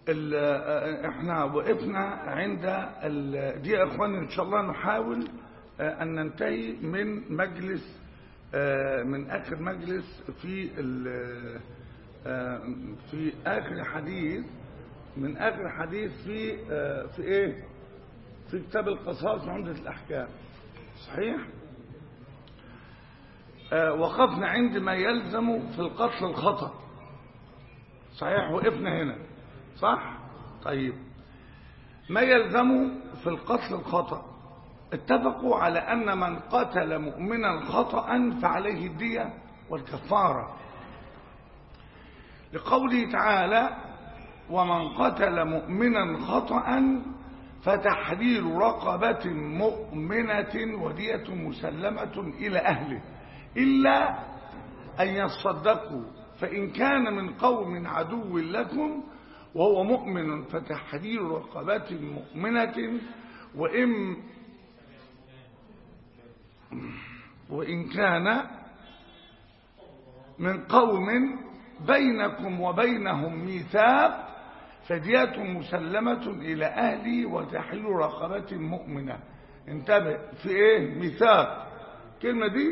احنا وقفنا عند دي يا اخواني ان شاء الله نحاول ان ننتهي من مجلس من اخر مجلس في في اخر حديث من اخر حديث في في ايه في كتاب القصاص عمدة الاحكام صحيح وقفنا عند ما يلزم في القتل الخطأ صحيح وقفنا هنا صح طيب ما يلزم في القتل الخطأ اتفقوا على أن من قتل مؤمنا خطأ فعليه الدية والكفارة لقوله تعالى ومن قتل مؤمنا خطأ فتحرير رقبة مؤمنة ودية مسلمة إلى أهله إلا أن يصدقوا فإن كان من قوم عدو لكم وهو مؤمن فتحرير رقبة مؤمنة وإن وإن كان من قوم بينكم وبينهم ميثاق فدية مسلمة إلى أهلي وتحرير رقبة مؤمنة انتبه في ايه ميثاق الكلمة دي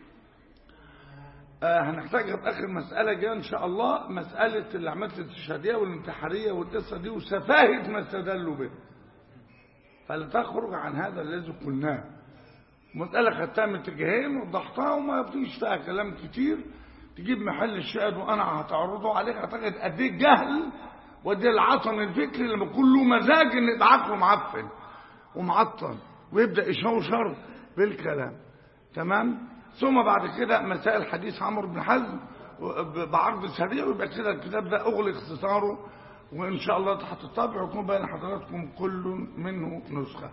آه هنحتاجها في آخر مسألة جاية إن شاء الله مسألة العملية الاستشهادية والانتحارية والقصة دي وسفاهة ما استدلوا به فلتخرج عن هذا الذي قلناه مسألة خدتها من اتجاهين وضحتها وما فيش فيها كلام كتير تجيب محل الشاهد وأنا هتعرضه عليك أعتقد قد ايه جهل ودي العطن الفكري لما يكون له مزاج إن يبقى عقله معفن ومعطل ويبدأ يشوشر بالكلام تمام؟ ثم بعد كده مسائل حديث عمرو بن حزم بعرض سريع ويبقى كده الكتاب ده اغلق اختصاره وان شاء الله تحت الطبع ويكون بين حضراتكم كل منه نسخه.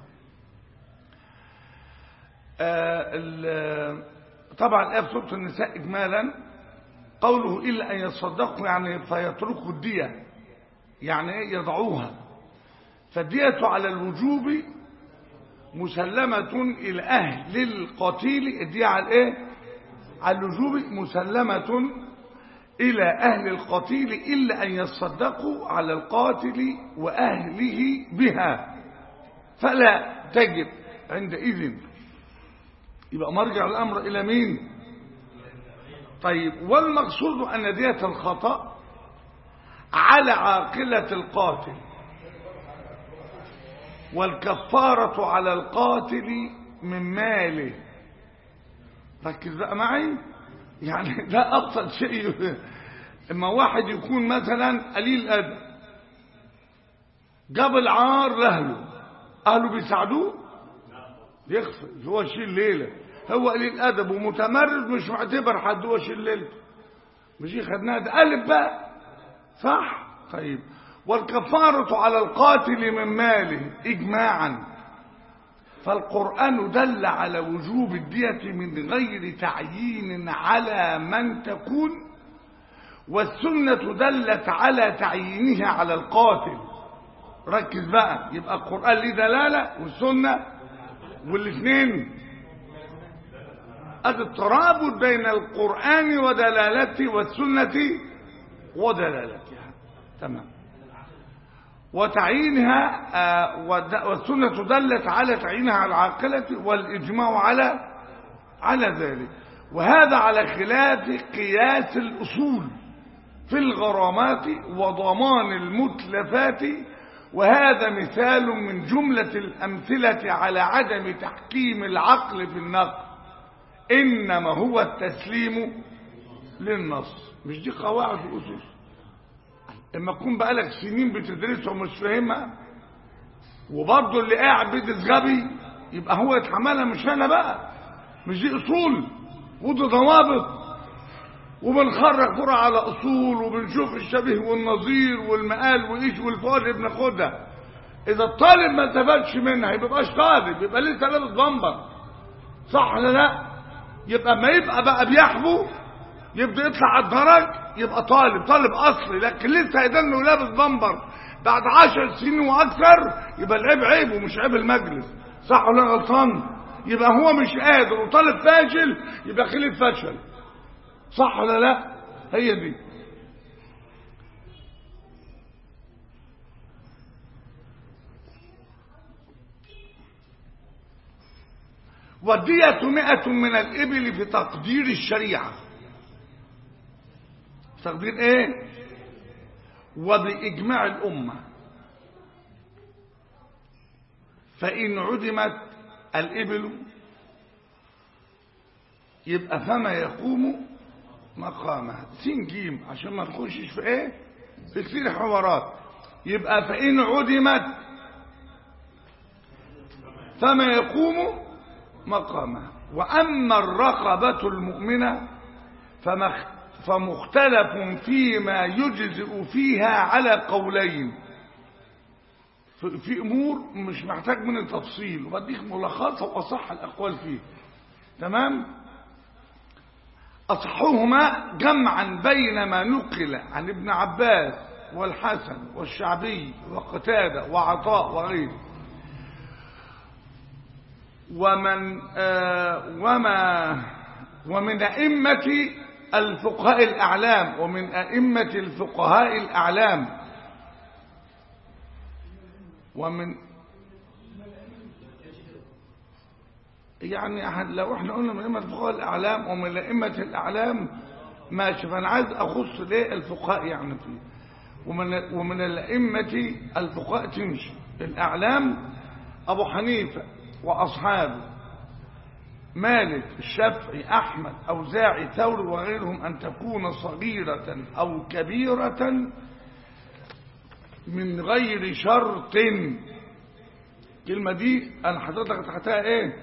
آه طبعا الايه في سوره النساء اجمالا قوله الا ان يصدقوا يعني فيتركوا الديه يعني ايه يضعوها فالديه على الوجوب مسلمة إلى أهل القتيل الدية على الإيه؟ على اللجوب مسلمة إلى أهل القتيل إلا أن يصدقوا على القاتل وأهله بها فلا تجب عندئذ يبقى مرجع الأمر إلى مين طيب والمقصود أن دية الخطأ على عاقلة القاتل والكفارة على القاتل من ماله ركز بقى معي يعني ده أبسط شيء اما واحد يكون مثلا قليل أدب جاب العار لأهله أهله بيساعدوه يخفي هو شيل ليلة هو قليل أدب ومتمرد مش معتبر حد هو شيل ليلته مش خدناها ده قلب بقى صح طيب والكفارة على القاتل من ماله إجماعا فالقرآن دل على وجوب الدية من غير تعيين على من تكون والسنة دلت على تعيينها على القاتل ركز بقى يبقى القرآن ليه دلالة والسنة والاثنين ادي الترابط بين القرآن ودلالته والسنة ودلالتها تمام وتعيينها والسنة دلت على تعيينها على العاقلة والإجماع على على ذلك وهذا على خلاف قياس الأصول في الغرامات وضمان المتلفات وهذا مثال من جملة الأمثلة على عدم تحكيم العقل في النقل إنما هو التسليم للنص مش دي قواعد وأسس اما تكون بقالك سنين بتدرسها ومش فاهمها وبرضه اللي قاعد بيدرس غبي يبقى هو يتحملها مش انا بقى مش دي اصول ودي ضوابط وبنخرج كرة على اصول وبنشوف الشبيه والنظير والمقال وايش والفوائد اللي بناخدها اذا الطالب ما استفادش منها يبقى مبقاش طالب يبقى لسه لابس بمبر صح ولا لا يبقى ما يبقى بقى بيحبو يبدا يطلع على الدرج يبقى طالب طالب اصلي لكن لسه هيدنه لابس بمبر بعد عشر سنين واكثر يبقى العيب عيب ومش عيب المجلس صح ولا غلطان يبقى هو مش قادر وطالب فاشل يبقى خليل فشل صح ولا لا هي دي والدية مئة من الإبل في تقدير الشريعة تقدير ايه وبإجماع الأمة فإن عدمت الإبل يبقى فما يقوم مقامها سين جيم عشان ما نخشش في ايه في كتير حوارات يبقى فإن عدمت فما يقوم مقامها وأما الرقبة المؤمنة فمختلف فيما يجزئ فيها على قولين في أمور مش محتاج من التفصيل وبديك ملخصة وأصح الأقوال فيه تمام أصحهما جمعا بين ما نقل عن ابن عباس والحسن والشعبي وقتادة وعطاء وغيره ومن آه وما ومن أئمة الفقهاء الأعلام ومن أئمة الفقهاء الأعلام ومن يعني لو احنا قلنا من أئمة الفقهاء الأعلام ومن أئمة الأعلام ماشي فأنا عايز أخص ليه الفقهاء يعني فيه ومن ومن الأئمة الفقهاء تمشي الأعلام أبو حنيفة وأصحابه مالك الشافعي أحمد أوزاعي ثور وغيرهم أن تكون صغيرة أو كبيرة من غير شرط الكلمة دي أنا حضرتك تحتها إيه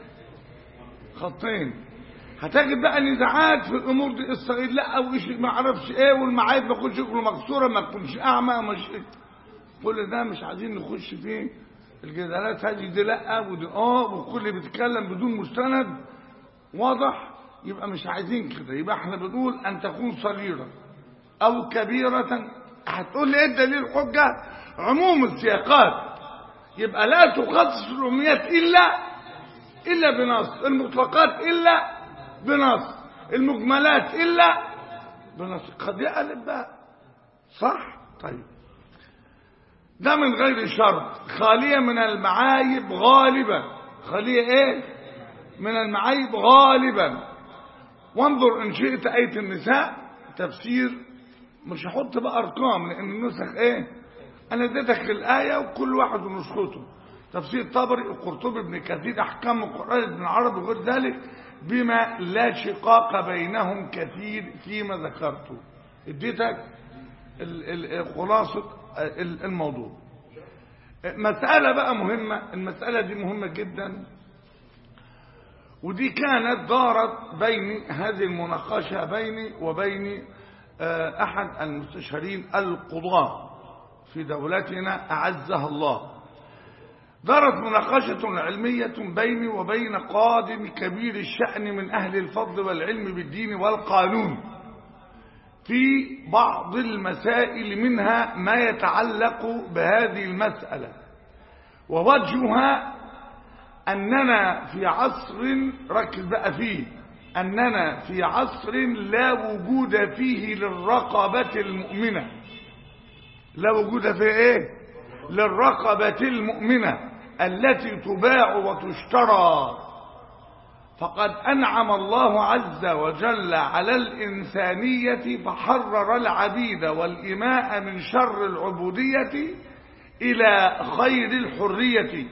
خطين هتجد بقى نزاعات في الأمور دي الصغير لا أو شيء ما أعرفش إيه والمعايب ما تكونش مكسورة ما تكونش أعمى مش كل ده مش عايزين نخش فيه الجدالات هذه دي لا ودي اه والكل بيتكلم بدون مستند واضح يبقى مش عايزين كده يبقى احنا بنقول ان تكون صغيرة او كبيرة هتقول لي ايه الدليل الحجة عموم السياقات يبقى لا تخصص الامنيات الا الا بنص المطلقات الا بنص المجملات الا بنص قد يقلب بقى صح طيب ده من غير شرط خالية من المعايب غالبا خالية ايه من المعايب غالبا وانظر ان شئت آية النساء تفسير مش هحط بقى ارقام لان النسخ ايه انا اديتك الايه وكل واحد ونسخته تفسير طبري القرطبي ابن كثير احكام القران ابن عربي وغير ذلك بما لا شقاق بينهم كثير فيما ذكرته اديتك خلاصه الموضوع مسألة بقى مهمة المسألة دي مهمة جدا ودي كانت دارت بين هذه المناقشة بيني وبين أحد المستشارين القضاة في دولتنا أعزها الله دارت مناقشة علمية بيني وبين قادم كبير الشأن من أهل الفضل والعلم بالدين والقانون في بعض المسائل منها ما يتعلق بهذه المسألة ووجهها أننا في عصر ركز بقى فيه أننا في عصر لا وجود فيه للرقبة المؤمنة لا وجود فيه إيه للرقبة المؤمنة التي تباع وتشترى فقد أنعم الله عز وجل على الإنسانية فحرر العبيد والإماء من شر العبودية إلى خير الحرية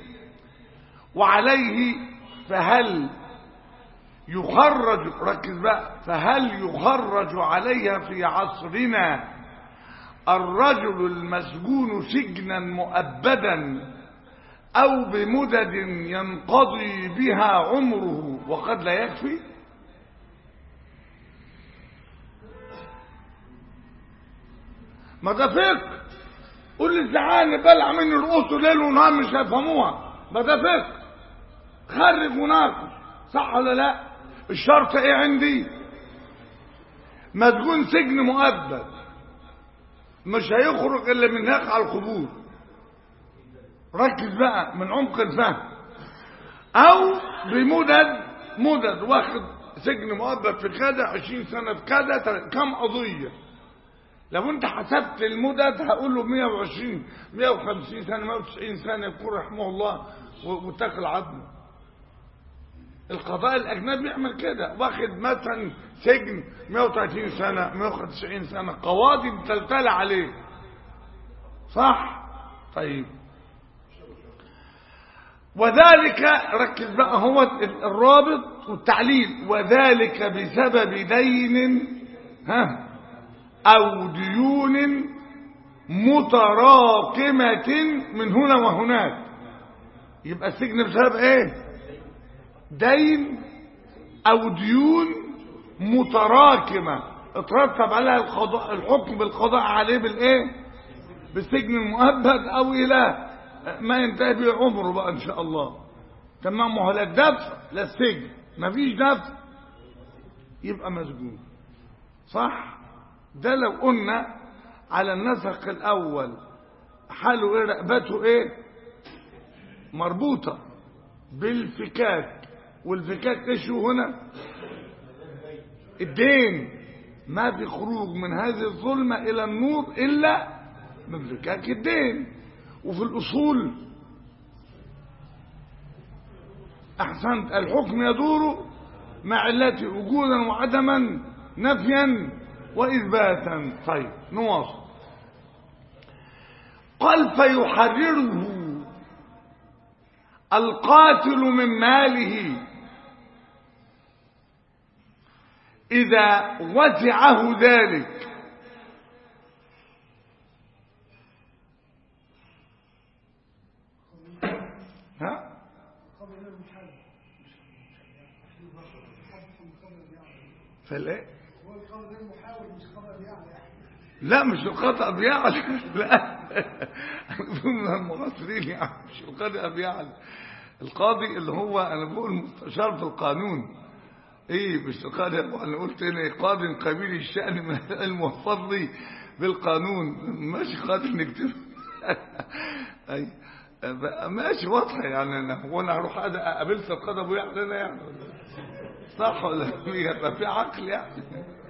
وعليه فهل يخرج ركز بقى فهل يخرج عليها في عصرنا الرجل المسجون سجنا مؤبدا أو بمدد ينقضي بها عمره وقد لا يكفي ما ده فقه قول لي الزعاني بلع مني رؤوسه ليل ونهار مش هيفهموها ما ده فقه خرج وناقش صح ولا لا الشرط ايه عندي مسجون سجن مؤبد مش هيخرج الا من هناك على القبور ركز بقى من عمق الفهم او بمدد مدد واخد سجن مؤبد في كذا 20 سنه في كذا كم قضيه لو انت حسبت المدد هقول له 120 150 سنه 190 سنه يكون رحمه الله واتكل عظمه القضاء الأجنبي يعمل كده واخد مثلا سجن 130 سنة 190 سنة قواضي متلتلة عليه صح طيب وذلك ركز بقى هو الرابط والتعليل وذلك بسبب دين ها أو ديون متراكمة من هنا وهناك يبقى السجن بسبب ايه دين او ديون متراكمة اترتب عليها القضاء الحكم بالقضاء عليه بالايه بالسجن المؤبد او الى ما ينتهي به عمره بقى ان شاء الله تمام ما هو لا الدفع لا السجن مفيش دفع يبقى مسجون صح ده لو قلنا على النسق الاول حاله ايه رقبته ايه مربوطة بالفكاك والفكاك ايش هو هنا الدين ما في خروج من هذه الظلمة الى النور الا من فكاك الدين وفي الاصول احسنت الحكم يدور مع علته وجودا وعدما نفيا واثباتا طيب نواصل قال فيحرره القاتل من ماله إذا وسعه ذلك ها فلا لا مش الخطأ بيعلى لا من المغفرين يعني مش القاضي بيعلى القاضي اللي هو انا بقول مستشار في القانون ايه مش القاضي انا قلت هنا قاضي قبيل الشأن من العلم والفضل بالقانون ماشي قاضي نكتب اي ماشي واضحه يعني انا هو انا هروح قابلت القاضي ابو يعلى انا يعني صح ولا يبقى في عقل يعني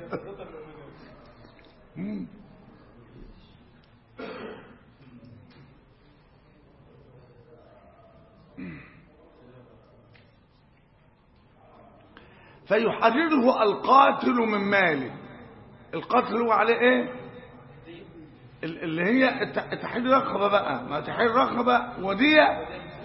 فيحرره القاتل من ماله القتل هو عليه ايه اللي هي تحرير رقبه بقى ما تحرير رقبه وديه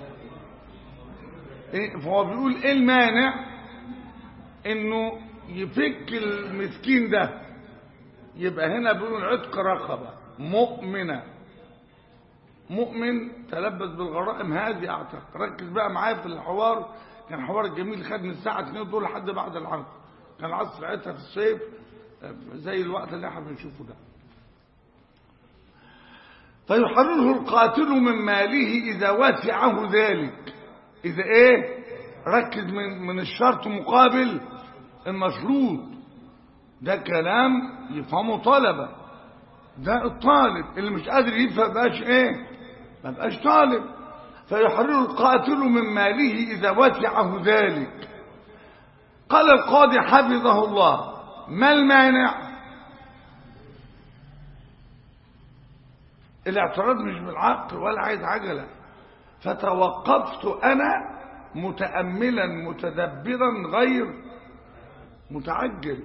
إيه فهو بيقول ايه المانع انه يفك المسكين ده يبقى هنا بيقول عتق رقبه مؤمنه مؤمن تلبس بالغرائم هذه اعتق ركز بقى معايا في الحوار كان حوار جميل خد من الساعة 2 دول لحد بعد العصر كان العصر ساعتها في الصيف زي الوقت اللي احنا بنشوفه ده فيحرره القاتل من ماله إذا وسعه ذلك إذا إيه ركز من, من الشرط مقابل المشروط ده كلام يفهمه طلبة ده الطالب اللي مش قادر يفهم بقاش ايه ما بقاش طالب فيحرر القاتل من ماله إذا وسعه ذلك قال القاضي حفظه الله ما المانع الاعتراض مش بالعقل ولا عايز عجلة فتوقفت أنا متأملا متدبرا غير متعجل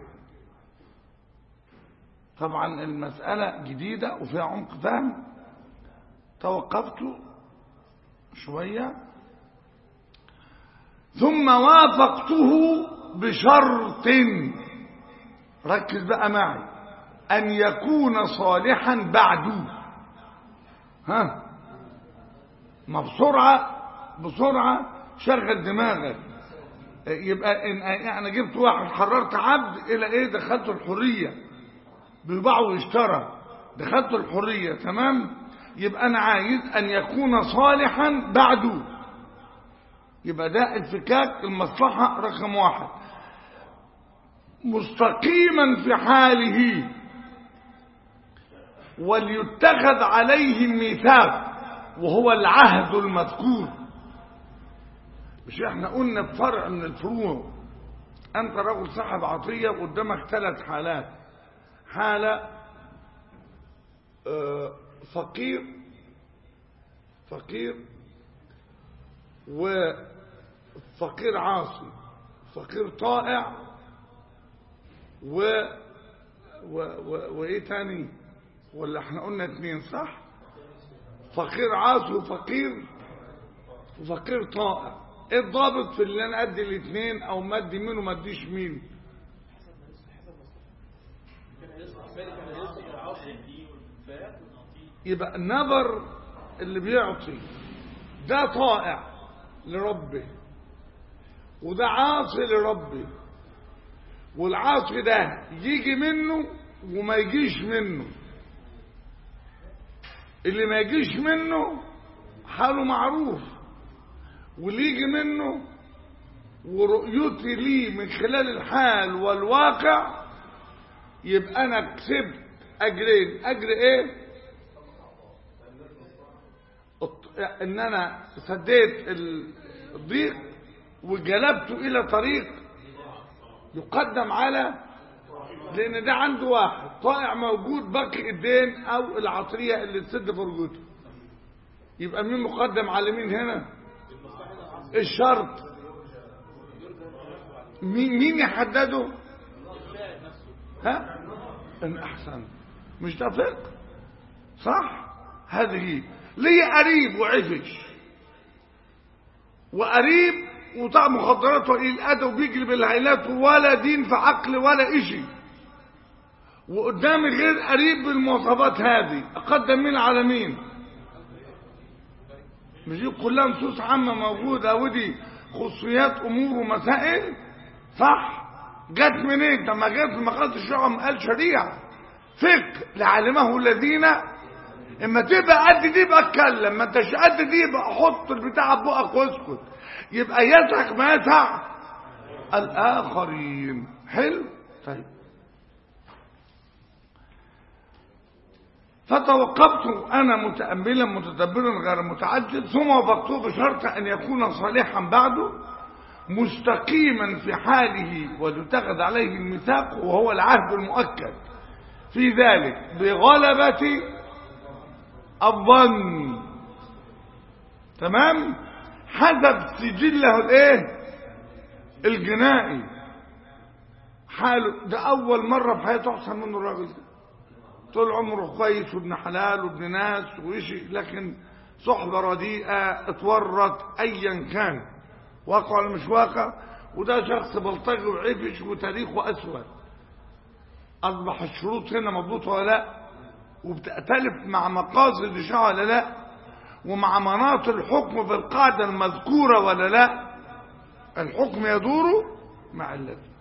طبعا المسألة جديدة وفيها عمق فهم توقفت شوية ثم وافقته بشرط ركز بقى معي أن يكون صالحا بعده ها ما بسرعة بسرعة شغل دماغك يبقى إن يعني جبت واحد حررت عبد إلى إيه دخلته الحرية بيباع ويشترى دخلته الحرية تمام يبقى أنا عايز أن يكون صالحا بعده يبقى ده الفكاك المصلحة رقم واحد مستقيما في حاله وليتخذ عليه الميثاق وهو العهد المذكور مش احنا قلنا بفرع من الفروع انت رجل صاحب عطية قدامك ثلاث حالات حالة اه فقير فقير وفقير عاصي فقير طائع و و و وايه تاني ولا احنا قلنا اتنين صح فقير عاصي وفقير وفقير طائع ايه الضابط في اللي انا ادي الاثنين او ما ادي مين وما اديش مين يبقى النظر اللي بيعطي ده طائع لربه وده عاصي لربه والعاصي ده يجي منه وما يجيش منه اللي ما يجيش منه حاله معروف واللي يجي منه ورؤيتي ليه من خلال الحال والواقع يبقى انا كسبت اجرين اجر ايه ان انا سديت الضيق وجلبته الى طريق يقدم على لان ده عنده واحد طائع موجود باقي الدين او العطريه اللي تسد فرجته يبقى مين مقدم على مين هنا الشرط مين مين يحدده ها ان احسن مش ده فقه صح هذه ليه قريب وعفش وقريب وطاع مخدرات وقليل الادب وبيجري بالهيلات ولا دين في عقل ولا اشي وقدامي غير قريب بالمواصفات هذه اقدم مين على مين مش دي كلها نصوص عامة موجودة ودي خصوصيات امور ومسائل صح جت منين طب ما جت في مقالة الشرع ما قال شريعة فقه لعلمه الذين اما تبقى قد دي يبقى اتكلم ما انتش قد دي يبقى حط البتاع في بقك واسكت يبقى يسعك ما يسع الاخرين حلو طيب فتوقفت انا متاملا متدبرا غير متعجل ثم وافقته بشرط ان يكون صالحا بعده مستقيما في حاله وتتخذ عليه الميثاق وهو العهد المؤكد في ذلك بغلبة الظن تمام حسب سجله الايه الجنائي حاله ده اول مرة في حياته احسن منه الراجل ده طول عمره كويس وابن حلال وابن ناس وشيء لكن صحبة رديئة اتورط ايا كان واقع ولا مش واقع وده شخص بلطجي وعفش وتاريخه اسود اصبح الشروط هنا مضبوطه ولا لا وبتختلف مع مقاصد الشرع ولا لا ومع مناط الحكم في القاعده المذكوره ولا لا الحكم يدور مع الذي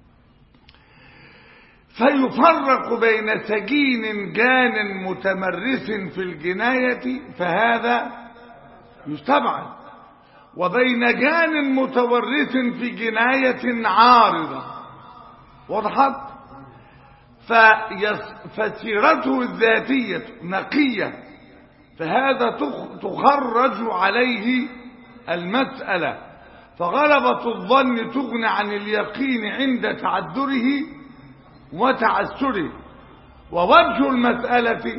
فيفرق بين سجين جان متمرس في الجناية فهذا يستبعد وبين جان متورث في جناية عارضة وضحت فيس فسيرته الذاتية نقية فهذا تخرج عليه المسألة فغلبة الظن تغني عن اليقين عند تعذره وتعسره ووجه المسألة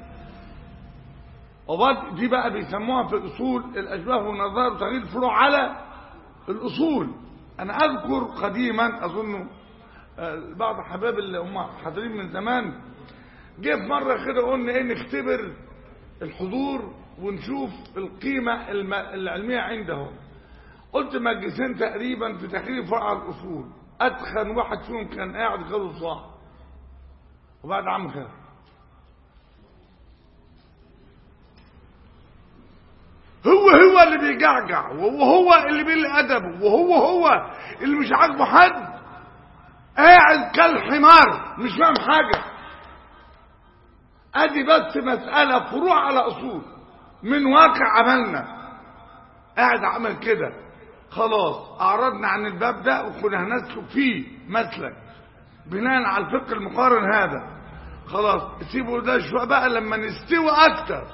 وبعد دي بقى بيسموها في الأصول الأشباه والنظائر وتغيير الفروع على الأصول أنا أذكر قديما أظن بعض حباب اللي هم حاضرين من زمان جه في مرة كده قلنا إيه نختبر الحضور ونشوف القيمة العلمية عندهم قلت مجلسين تقريبا في تحرير فرع الأصول أدخن واحد فيهم كان قاعد خده صاحب وبعد عم خير هو هو اللي بيجعجع وهو هو اللي بيقل ادبه وهو هو اللي مش عاجبه حد قاعد كالحمار مش فاهم حاجه ادي بس مساله فروع على اصول من واقع عملنا قاعد عمل كده خلاص اعرضنا عن الباب ده وكنا هنسلك فيه مسلك بناء على الفقه المقارن هذا خلاص سيبوا ده شويه بقى لما نستوي اكتر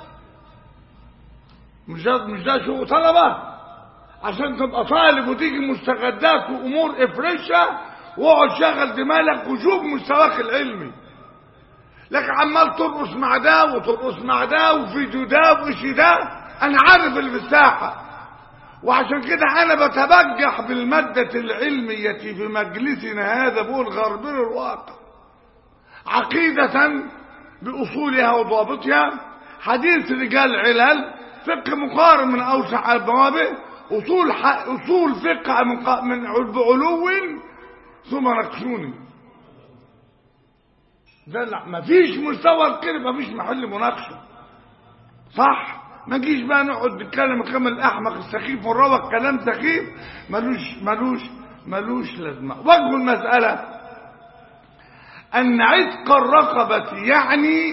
مش ده مش ده شو طلبة عشان تبقى طالب وتيجي مستجدات وامور افرشها واقعد شغل دماغك وشوف مستواك العلمي لكن عمال ترقص مع ده وترقص مع ده وفيديو ده وشي ده انا عارف اللي في الساحه وعشان كده انا بتبجح بالمادة العلمية في مجلسنا هذا بقول غربير الواقع عقيدة بأصولها وضوابطها حديث رجال علل فقه مقارن من أوسع البوابه أصول, أصول فقه من بعلو ثم نقشوني ده لا مفيش مستوى كده مفيش محل مناقشه صح ما جيش بقى نقعد نتكلم كلام الاحمق السخيف والروق كلام سخيف ملوش ملوش ملوش لازمه وجه المساله ان عتق الرقبه يعني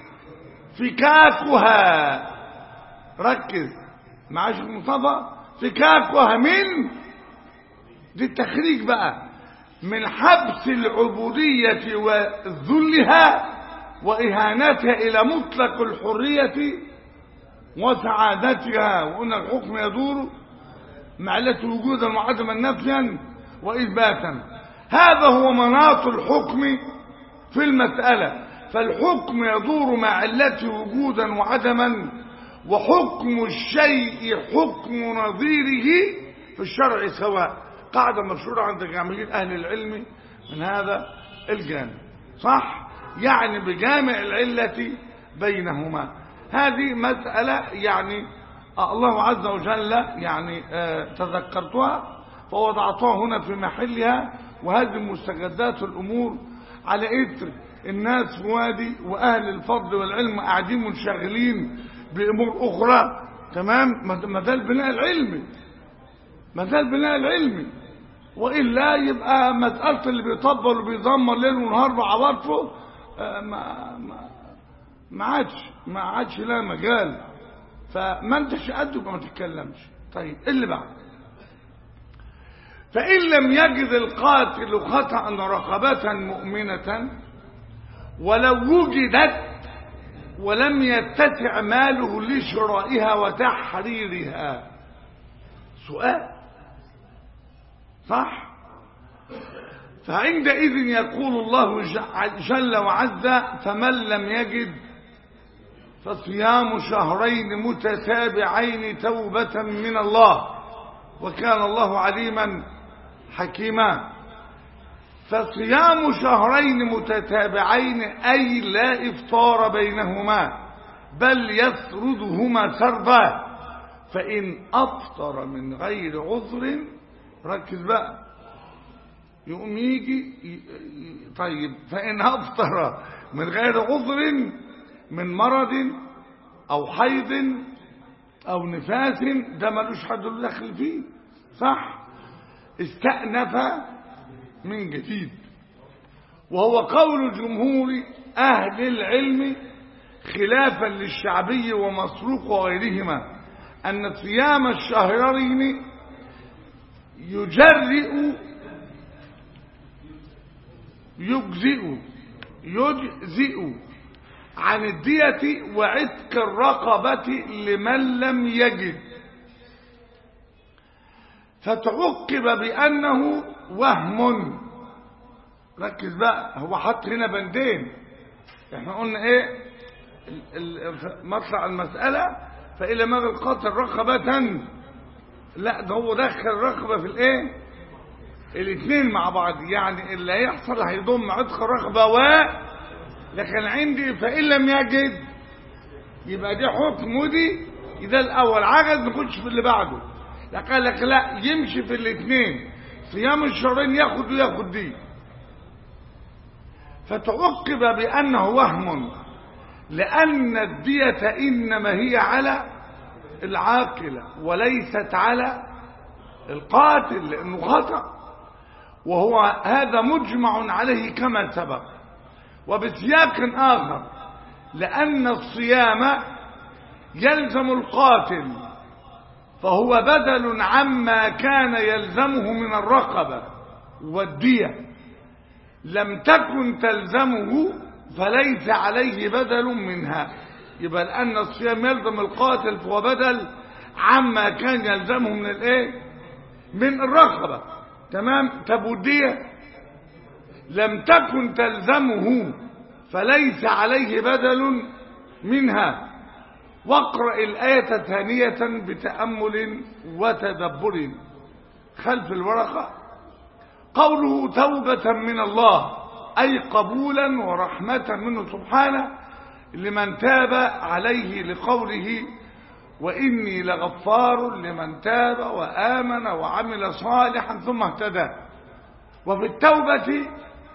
فكاكها ركز معاش المصطفى فكاكها من دي التخريج بقى من حبس العبودية وذلها وإهانتها إلى مطلق الحرية وسعادتها وأن الحكم يدور معلة وجودا وعدما نفيا وإثباتا هذا هو مناط الحكم في المسألة فالحكم يدور مع علته وجودا وعدما وحكم الشيء حكم نظيره في الشرع سواء قاعدة مشهورة عند جامعين أهل العلم من هذا الجانب صح يعني بجامع العلة بينهما هذه مسألة يعني الله عز وجل يعني تذكرتها فوضعتها هنا في محلها وهذه مستجدات الأمور على إثر الناس في وادي وأهل الفضل والعلم قاعدين منشغلين بأمور أخرى تمام ما ده البناء العلمي ما ده البناء العلمي وإلا يبقى مسألة اللي بيطبل وبيضمر ليل ونهار بعواطفه ما ما ما عادش ما عادش لا مجال فما انتش قده ما تتكلمش طيب اللي بعد فإن لم يجد القاتل خطأ رقبة مؤمنة ولو وجدت ولم يتسع ماله لشرائها وتحريرها سؤال صح فعندئذ يقول الله جل وعز فمن لم يجد فصيام شهرين متتابعين توبة من الله وكان الله عليما حكيما فصيام شهرين متتابعين أي لا إفطار بينهما بل يسردهما سردا فإن أفطر من غير عذر ركز بقى يقوم يجي طيب فإن أفطر من غير عذر من مرض أو حيض أو نفاس ده ملوش حد له دخل فيه صح استأنف من جديد وهو قول جمهور أهل العلم خلافا للشعبي ومسروق وغيرهما أن صيام الشهرين يجرئ يجزئ يجزئ عن الدية وعتق الرقبة لمن لم يجد فتعقب بأنه وهم ركز بقى هو حط هنا بندين احنا قلنا ايه مطلع المسألة فإلى ما القاتل رقبة لا ده هو دخل رقبة في الايه الاثنين مع بعض يعني اللي هيحصل هيضم عتق الرقبة و لكن عندي فإن لم يجد يبقى دي حكم ودي ده الأول عجز نخش في اللي بعده لا قال لك لا يمشي في الاثنين صيام الشهرين ياخد وياخد دي فتعقب بأنه وهم لأن الدية إنما هي على العاقلة وليست على القاتل لأنه خطأ وهو هذا مجمع عليه كما سبق وبسياق آخر لأن الصيام يلزم القاتل فهو بدل عما كان يلزمه من الرقبة والدية لم تكن تلزمه فليس عليه بدل منها يبقى لأن الصيام يلزم القاتل فهو بدل عما كان يلزمه من الايه من الرقبة تمام طب والدية لم تكن تلزمه فليس عليه بدل منها واقرأ الآية ثانية بتأمل وتدبر خلف الورقة قوله توبة من الله أي قبولا ورحمة منه سبحانه لمن تاب عليه لقوله وإني لغفار لمن تاب وآمن وعمل صالحا ثم اهتدى وفي التوبة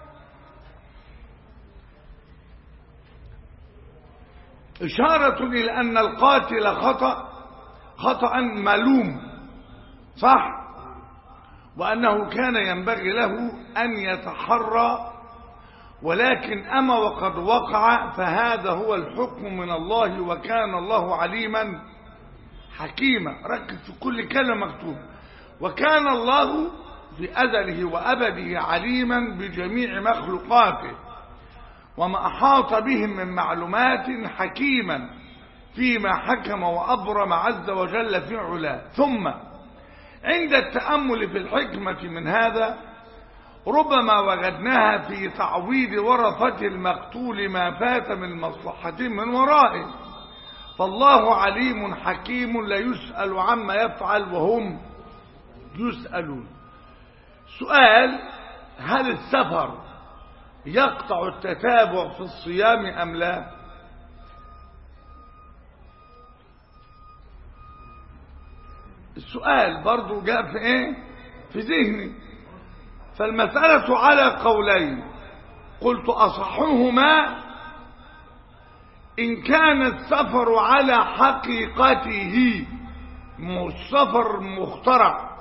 إشارة إلى أن القاتل خطأ خطأ ملوم صح وأنه كان ينبغي له أن يتحرى ولكن أما وقد وقع فهذا هو الحكم من الله وكان الله عليما حكيما ركز في كل كلمة مكتوب وكان الله في أزله وأبده عليما بجميع مخلوقاته وما أحاط بهم من معلومات حكيما فيما حكم وأبرم عز وجل في علاه ثم عند التأمل في الحكمة من هذا ربما وجدناها في تعويض ورثة المقتول ما فات من مصلحة من ورائه فالله عليم حكيم لا يسأل عما يفعل وهم يسألون سؤال هل السفر يقطع التتابع في الصيام أم لا السؤال برضو جاء في ايه في ذهني فالمسألة على قولين قلت أصحهما إن كان السفر على حقيقته مش سفر مخترع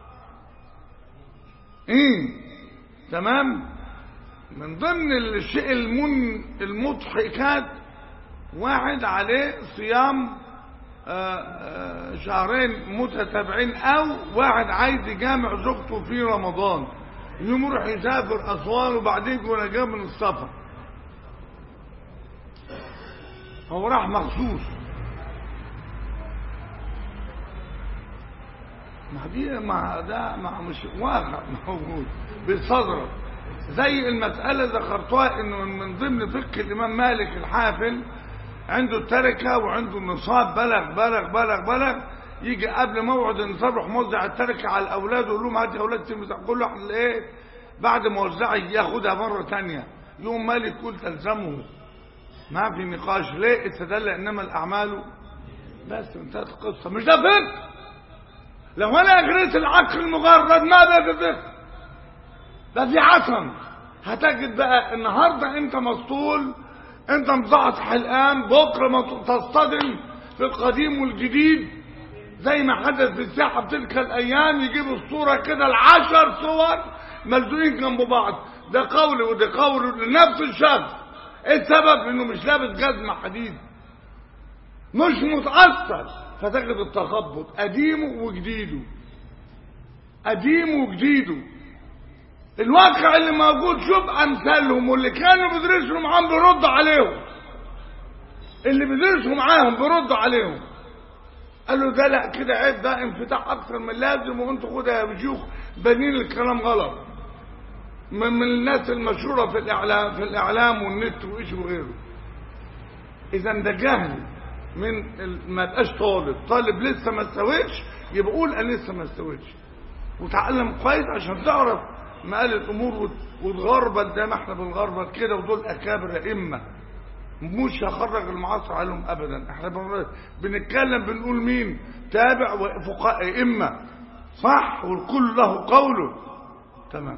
إيه تمام من ضمن الشيء المن المضحكات واحد عليه صيام آآ آآ شهرين متتابعين او واحد عايز يجامع زوجته في رمضان يوم يروح يسافر اسوان وبعدين يكون جاي من السفر هو راح مخصوص ما دي ما ده ما مش واقع موجود بصدره زي المسألة ذكرتها انه من ضمن فقه الامام مالك الحافل عنده التركة وعنده النصاب بلغ بلغ بلغ بلغ يجي قبل موعد النصاب يروح موزع التركة على الاولاد ويقول لهم هات يا اولاد تلمس كل واحد ايه بعد ما وزعها ياخدها مرة تانية يوم مالك يقول تلزمه ما في نقاش ليه استدل انما الاعمال بس انتهت القصة مش ده فقه لو انا اجريت العقل المجرد ما ده فقه ده في عصم هتجد بقى النهارده انت مسطول انت مزعطح الان بكره ما تصطدم في القديم والجديد زي ما حدث في الساحه بتلك الايام يجيبوا الصوره كده العشر صور ملزوقين جنب بعض ده قول وده قول لنفس الشخص ايه السبب انه مش لابس جزمه حديد مش متاثر فتجد التخبط قديمه وجديده قديمه وجديده الواقع اللي موجود شوف امثالهم واللي كانوا بيدرسوا معاهم بيردوا عليهم اللي بيدرسوا معاهم بيردوا عليهم قالوا ده لا كده عيب ده انفتاح اكثر من اللازم وانتوا خدها يا شيوخ بنين الكلام غلط من, من الناس المشهوره في الاعلام في الاعلام والنت وايش وغيره اذا ده جهل من ما بقاش طالب طالب لسه ما استويتش يبقى قول انا لسه ما استويتش وتعلم كويس عشان تعرف مقال الامور وتغربل زي ما احنا بنغربل كده ودول اكابر ائمه مش هخرج المعاصر عليهم ابدا احنا بنتكلم بنقول مين تابع وفقاء ائمه صح والكل له قوله تمام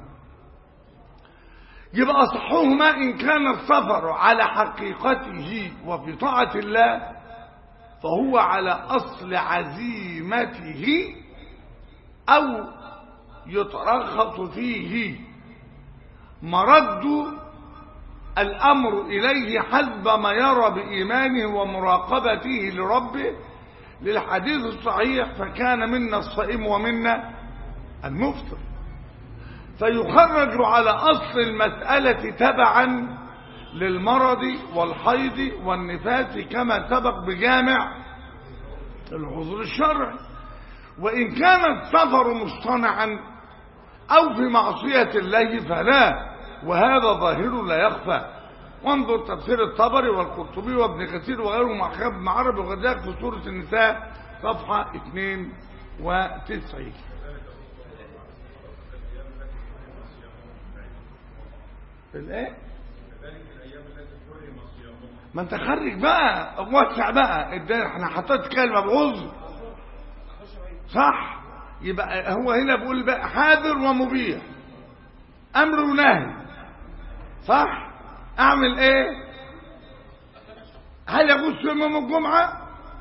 يبقى صحهما ان كان السفر على حقيقته وفي طاعه الله فهو على اصل عزيمته او يترخص فيه مرد الأمر إليه حسب ما يرى بإيمانه ومراقبته لربه للحديث الصحيح فكان منا الصائم ومنا المفطر فيخرج على أصل المسألة تبعا للمرض والحيض والنفاس كما سبق بجامع العذر الشرعي وإن كان السفر مصطنعا أو في معصية الله فلا وهذا ظاهر لا يخفى وانظر تفسير الطبري والقرطبي وابن كثير وغيرهم مع خالد بن عربي وغزاك في سورة النساء صفحة 92 الايه ما انت خرج بقى وسع بقى الدنيا احنا حطيت كلمه بعذر صح يبقى هو هنا بيقول بقى حاضر ومبيح امر ونهي صح اعمل ايه هل يجوز في يوم الجمعه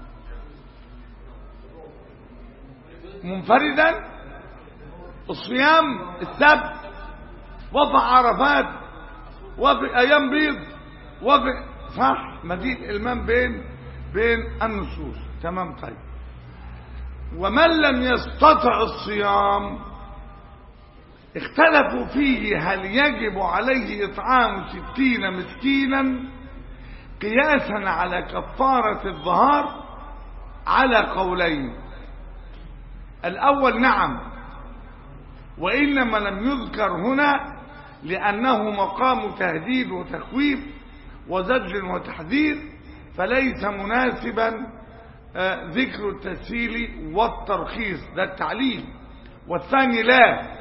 منفردا الصيام السبت وفي عرفات وفي ايام بيض وفي صح مزيد المام بين بين النصوص تمام طيب ومن لم يستطع الصيام اختلفوا فيه هل يجب عليه إطعام ستين مسكينا قياسا على كفارة الظهار على قولين الأول نعم وإنما لم يذكر هنا لأنه مقام تهديد وتخويف وزجر وتحذير فليس مناسبا ذكر التسهيل والترخيص ده التعليل والثاني لا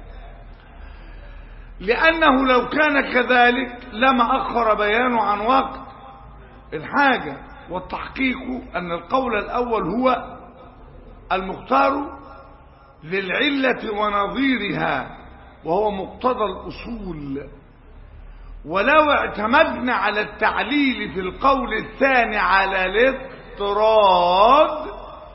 لأنه لو كان كذلك لما أخر بيانه عن وقت الحاجة والتحقيق أن القول الأول هو المختار للعلة ونظيرها وهو مقتضى الأصول ولو اعتمدنا على التعليل في القول الثاني على الاضطراد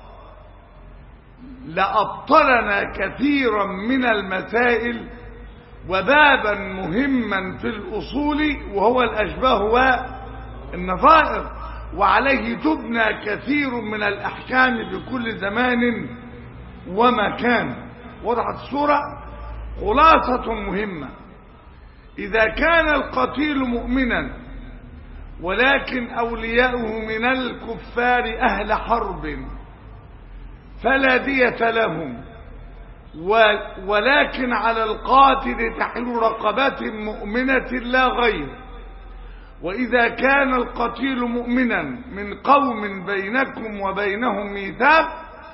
لأبطلنا كثيرا من المسائل وبابا مهما في الأصول وهو الأشباه والنظائر وعليه تبنى كثير من الأحكام في كل زمان ومكان وضعت الصورة خلاصة مهمة إذا كان القتيل مؤمنا ولكن أولياؤه من الكفار أهل حرب فلا دية لهم ولكن على القاتل تحل رقبة مؤمنة لا غير وإذا كان القتيل مؤمنا من قوم بينكم وبينهم ميثاق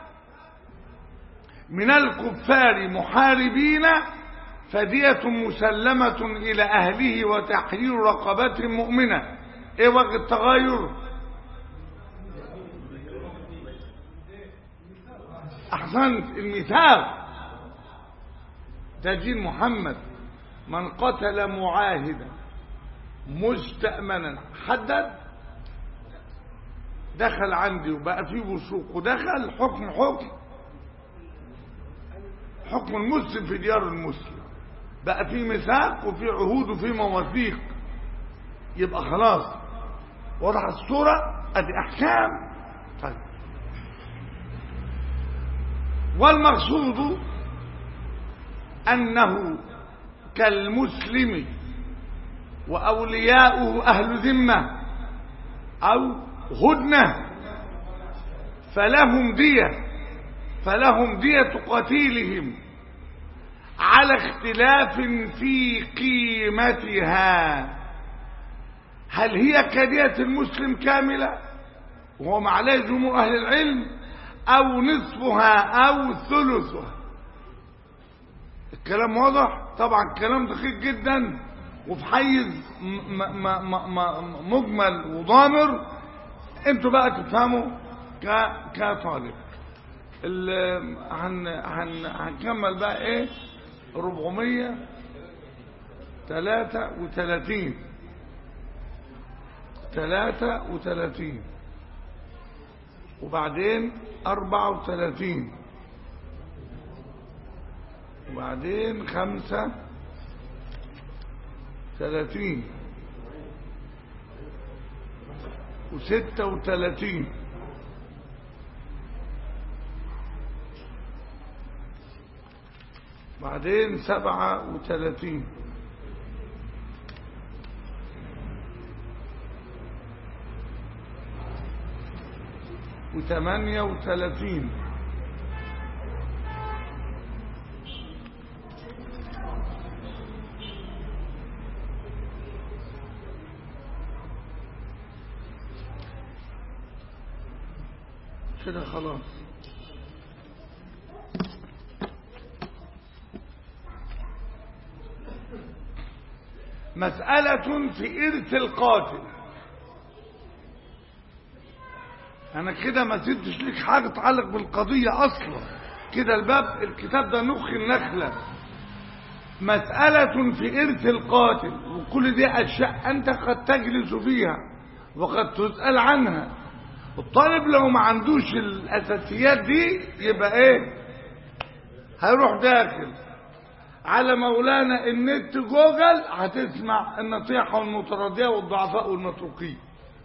من الكفار محاربين فدية مسلمة إلى أهله وتحرير رقبة مؤمنة إيه وقت التغير أحسنت الميثاق تجين محمد من قتل معاهدا مستأمنا حدد دخل عندي وبقى فيه وثوق ودخل حكم حكم حكم المسلم في ديار المسلم بقى في ميثاق وفي عهود وفي مواثيق يبقى خلاص وضح الصورة ادي احكام طيب والمقصود انه كالمسلم واولياؤه اهل ذمة او هدنة فلهم دية فلهم دية قتيلهم على اختلاف في قيمتها هل هي كدية المسلم كاملة وهو ما عليه جمهور أهل العلم أو نصفها أو ثلثها الكلام واضح طبعا الكلام دقيق جدا وفي حيز مجمل وضامر انتوا بقى تفهموا كطالب هن هن هنكمل بقى ايه 433 33 وبعدين 34 وبعدين 5 30 وستة وثلاثين بعدين سبعة وثلاثين وثمانية وثلاثين خلاص مسألة في إرث القاتل أنا كده ما سدش ليك حاجة تتعلق بالقضية أصلا كده الباب الكتاب ده نخ النخلة مسألة في إرث القاتل وكل دي أشياء أنت قد تجلس فيها وقد تسأل عنها الطالب لو ما عندوش الأساسيات دي يبقى إيه هيروح داخل على مولانا النت جوجل هتسمع النصيحة والمتردية والضعفاء والمتروكين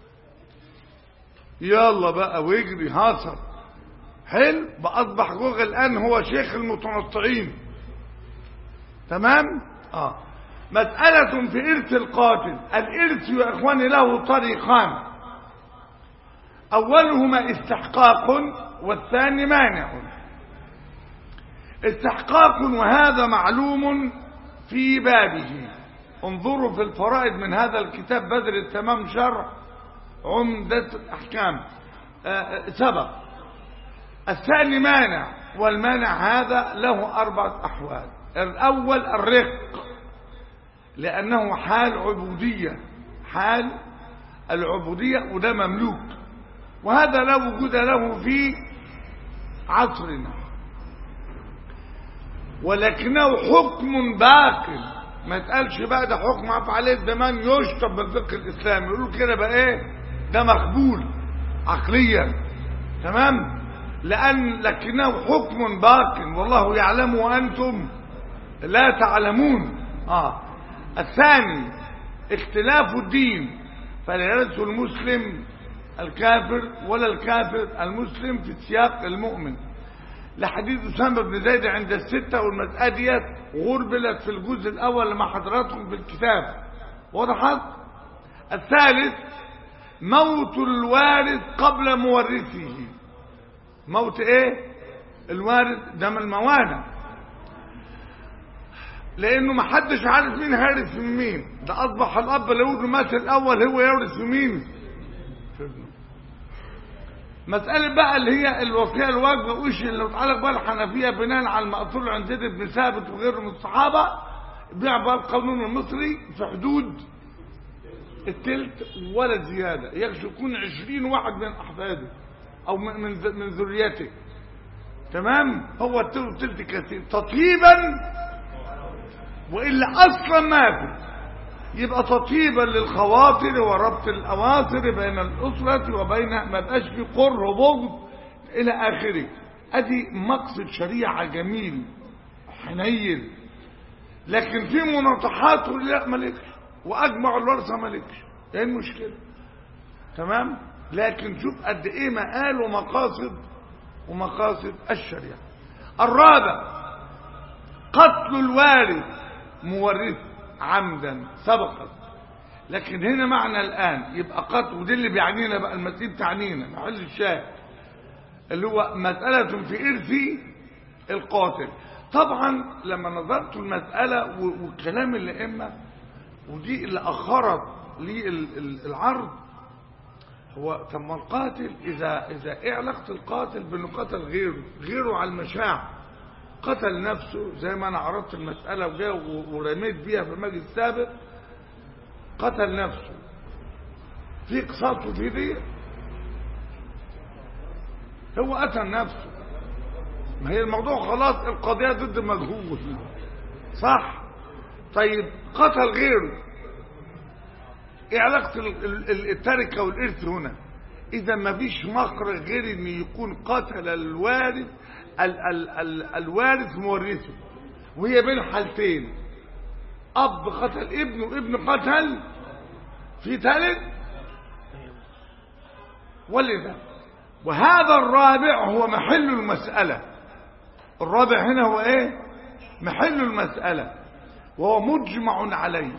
يلا بقى واجري هاصر حلو بأصبح جوجل الآن هو شيخ المتنطعين تمام اه مسألة في إرث القاتل الإرث يا إخواني له طريقان أولهما استحقاق والثاني مانع استحقاق وهذا معلوم في بابه انظروا في الفرائض من هذا الكتاب بدر التمام شرح عمدة الأحكام آه سبق الثاني مانع والمانع هذا له أربعة أحوال الأول الرق لأنه حال عبودية حال العبودية وده مملوك وهذا لا وجود له في عصرنا ولكنه حكم باق ما يتقالش بقى ده حكم عف عليه الزمان يشطب بالفقه الاسلامي يقولوا كده بقى ايه ده مقبول عقليا تمام لان لكنه حكم باق والله يعلم وانتم لا تعلمون اه الثاني اختلاف الدين فلا يرث المسلم الكافر ولا الكافر المسلم في سياق المؤمن لحديث أسامة بن زيد عند الستة والمسألة ديت غربلت في الجزء الأول مع حضراتكم في الكتاب وضحت الثالث موت الوارث قبل مورثه موت ايه الوارث ده من الموانع لانه ما حدش عارف مين هيرث من مين ده اصبح الاب لو مات الاول هو يورث في مين في ابنه مسألة بقى اللي هي الوصية الواجبة وإيش اللي متعلق بقى الحنفية بناء على المأثور عن زيد بن ثابت وغيره من الصحابة بيعبر القانون المصري في حدود التلت ولا زيادة يكشف يكون عشرين واحد من أحفاده أو من من من ذريته تمام هو التلت تلت كثير تطيبا وإلا أصلا ما في يبقى تطيبا للخواطر وربط الاواصر بين الاسره وبين ما بقاش في قر وبغض الى اخره ادي مقصد شريعه جميل حنين لكن في مناطحات لا مالكش واجمع الورثه مالكش ايه المشكله تمام لكن شوف قد ايه مقال ومقاصد ومقاصد الشريعه الرابع قتل الوارث مورثه عمدا سبقت لكن هنا معنى الآن يبقى قتل ودي اللي بيعنينا بقى المسيب تعنينا محل الشاهد اللي هو مسألة في إرث القاتل طبعا لما نظرت المسألة وكلام الأئمة ودي اللي أخرت لي العرض هو طب ما القاتل إذا إذا إيه علاقة القاتل بأنه قتل غيره غيره على المشاع قتل نفسه زي ما انا عرضت المسألة وجاء ورميت بيها في المجلس السابق قتل نفسه في قصاص وفي دي هو قتل نفسه ما هي الموضوع خلاص القضية ضد مجهول صح طيب قتل غيره ايه علاقة التركة والإرث هنا إذا ما فيش مخرج غير أن يكون قتل الوارث ال ال ال الوارث مورثه وهي بين حالتين اب قتل ابنه ابن قتل في ثالث ولذا وهذا الرابع هو محل المسألة الرابع هنا هو ايه محل المسألة وهو مجمع عليه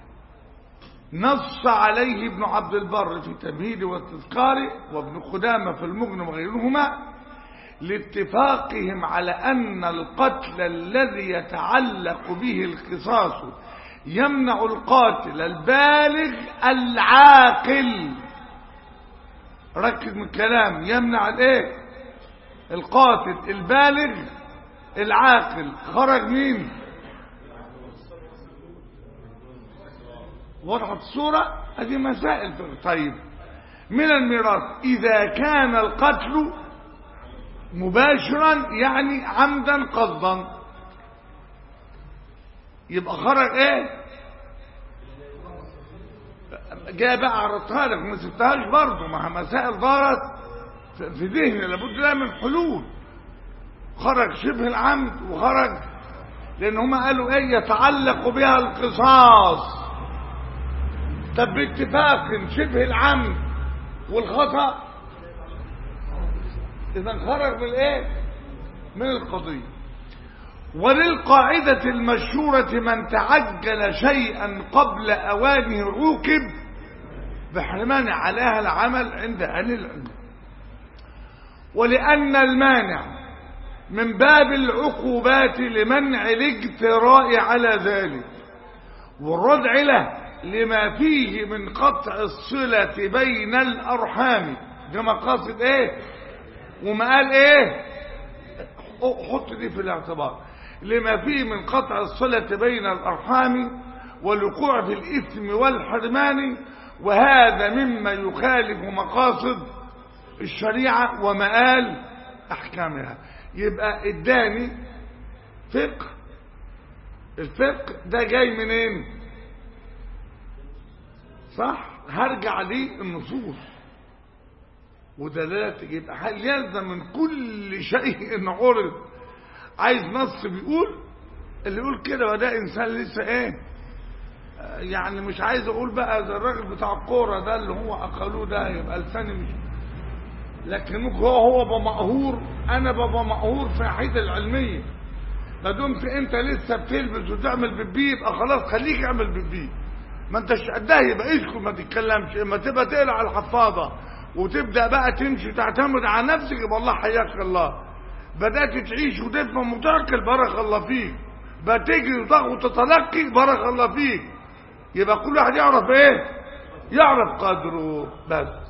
نص عليه ابن عبد البر في تمهيد والتذكار وابن قدامة في المغنى وغيرهما لاتفاقهم على أن القتل الذي يتعلق به القصاص يمنع القاتل البالغ العاقل ركز من الكلام يمنع الايه القاتل البالغ العاقل خرج مين وضحت الصورة هذه مسائل طيب من الميراث إذا كان القتل مباشرا يعني عمدا قصدا يبقى خرج ايه جاء بقى عرضتها لك ما سبتهاش برضه ما مسائل ضارت في ذهني لابد لها من حلول خرج شبه العمد وخرج لان هما قالوا ايه يتعلق بها القصاص طب باتفاق شبه العمد والخطأ اذا خرج من ايه من القضية وللقاعدة المشهورة من تعجل شيئا قبل اوانه عوقب بحرمان عليها العمل عند اهل العلم ولان المانع من باب العقوبات لمنع الاجتراء على ذلك والردع له لما فيه من قطع الصلة بين الأرحام ده مقاصد ايه وما قال ايه حط دي في الاعتبار لما فيه من قطع الصلة بين الأرحام والوقوع في الإثم والحرمان وهذا مما يخالف مقاصد الشريعة ومآل أحكامها يبقى اداني فقه الفقه ده جاي منين صح هرجع ليه النصوص ودلالات يبقى هل يلزم من كل شيء عرض عايز نص بيقول اللي يقول كده وده انسان لسه ايه يعني مش عايز اقول بقى زي الراجل بتاع الكوره ده اللي هو اقلوه ده يبقى لساني مش لكن هو هو بابا مقهور انا بابا مقهور في حيث العلميه ما دمت انت لسه بتلبس وتعمل بيبي يبقى خلاص خليك اعمل بيبي ما انتش قدها يبقى اسكت ما تتكلمش اما تبقى تقلع الحفاضه وتبدا بقى تمشي تعتمد على نفسك يبقى الله حياك الله بدات تعيش وتفهم وتاكل بارك الله فيك بتجري وتاخد وتتلقي بارك الله فيك يبقى كل واحد يعرف ايه يعرف قدره بس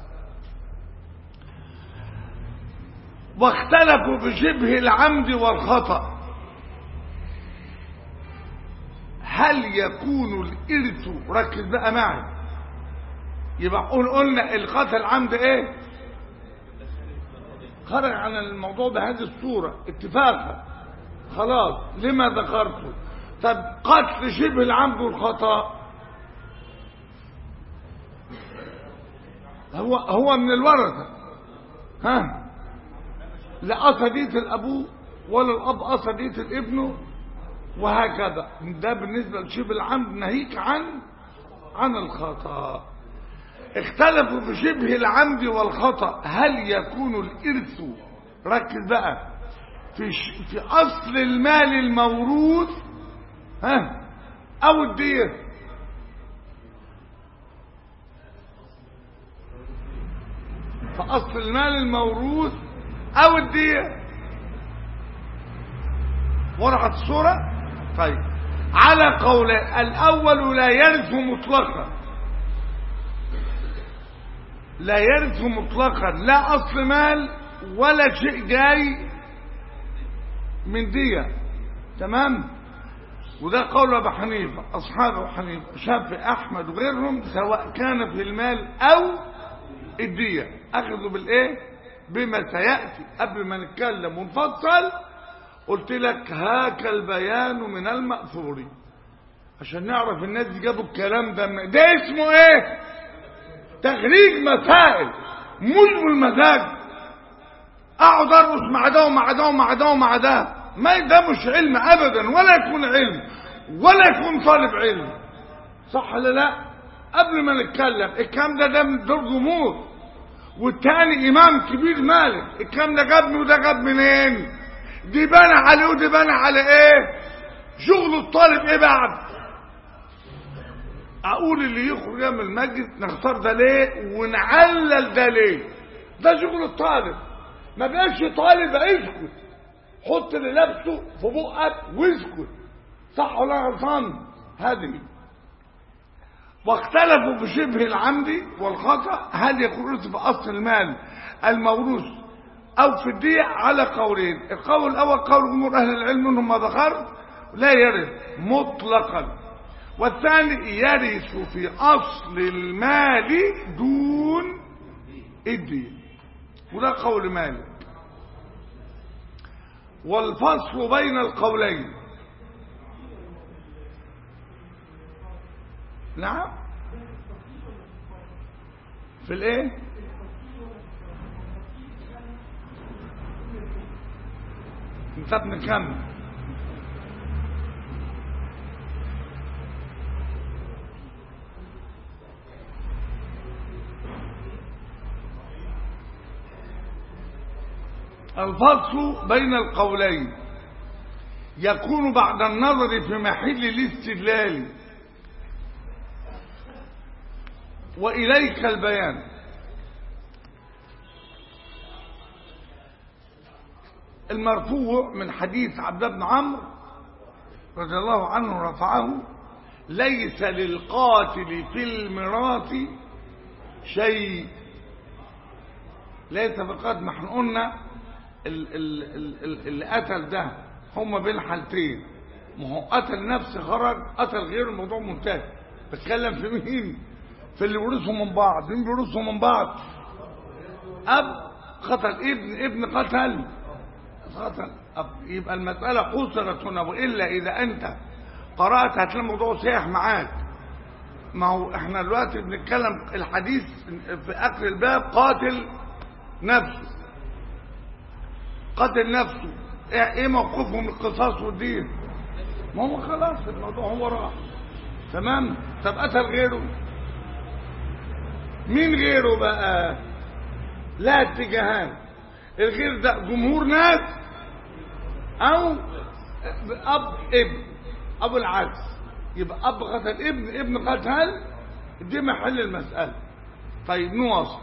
واختلفوا بشبه العمد والخطأ هل يكون الإرث ركز بقى معي يبقى قول قلنا القتل عمد ايه خرج عن الموضوع بهذه الصورة اتفاقا خلاص لما ذكرته طب قتل شبه العمد والخطأ هو هو من الورثة ها لا أصدية الأبو ولا الأب أصدية الابن وهكذا ده بالنسبة لشبه العمد ناهيك عن عن الخطأ اختلفوا في شبه العمد والخطأ هل يكون الإرث ركز بقى في, ش... في أصل المال الموروث ها أو الدية في أصل المال الموروث أو الدية وضحت الصورة طيب على قول الأول لا يرث مطلقا لا يرث مطلقا لا أصل مال ولا شيء جاي من دية تمام وده قول أبو حنيفة أصحاب أبو حنيفة شافعي أحمد وغيرهم سواء كان في المال أو الدية أخذوا بالإيه بما سيأتي قبل ما نتكلم ونفصل قلت لك هاك البيان من المأثور عشان نعرف الناس دي جابوا الكلام ده ده اسمه ايه تخريج مسائل مش بالمزاج اقعد ارقص مع ده ومع ده ومع ده ومع ده ما ده مش علم ابدا ولا يكون علم ولا يكون طالب علم صح ولا لا قبل ما نتكلم الكلام ده ده من دور جمهور والتاني امام كبير مالك الكلام ده جاب وده جاب منين دي بنى عليه ودي بنى على ايه شغل الطالب ايه بعد اقول اللي يخرج من المسجد نختار ده ليه ونعلل ده ليه ده شغل الطالب ما بقاش طالب اسكت حط اللي لابسه في بقك واسكت صح ولا غلطان هذه واختلفوا في شبه العمد والخطأ هل يكون في أصل المال الموروث أو في الدية على قولين القول الأول قول جمهور أهل العلم منهم ما ذكرت لا يرث مطلقا والثاني يرث في أصل المال دون الدين وده قول مالك والفصل بين القولين نعم في الايه انت بنكمل الفصل بين القولين يكون بعد النظر في محل الاستدلال وإليك البيان المرفوع من حديث عبد بن عمرو رضي الله عنه رفعه ليس للقاتل في الميراث شيء ليس فقط ما احنا قلنا ال- ال- ال- ال- اللي قتل ده هما بين حالتين ما هو قتل نفسه خرج قتل غيره الموضوع منتهي بتكلم في مين في اللي بيورثوا من بعض مين بيورثوا من بعض اب قتل ابن ابن قتل قتل اب يبقى المساله قصرت هنا والا اذا انت قرات هتلاقي الموضوع سايح معاك ما هو احنا دلوقتي بنتكلم الحديث في اخر الباب قاتل نفسه قتل نفسه ايه إيه موقفه من القصاص والدين ما هو خلاص الموضوع هو راح تمام طب قتل غيره مين غيره بقى لا اتجاهان الغير ده جمهور ناس او اب ابن ابو العكس يبقى اب قتل ابن ابن قتل دي محل المسألة طيب نواصل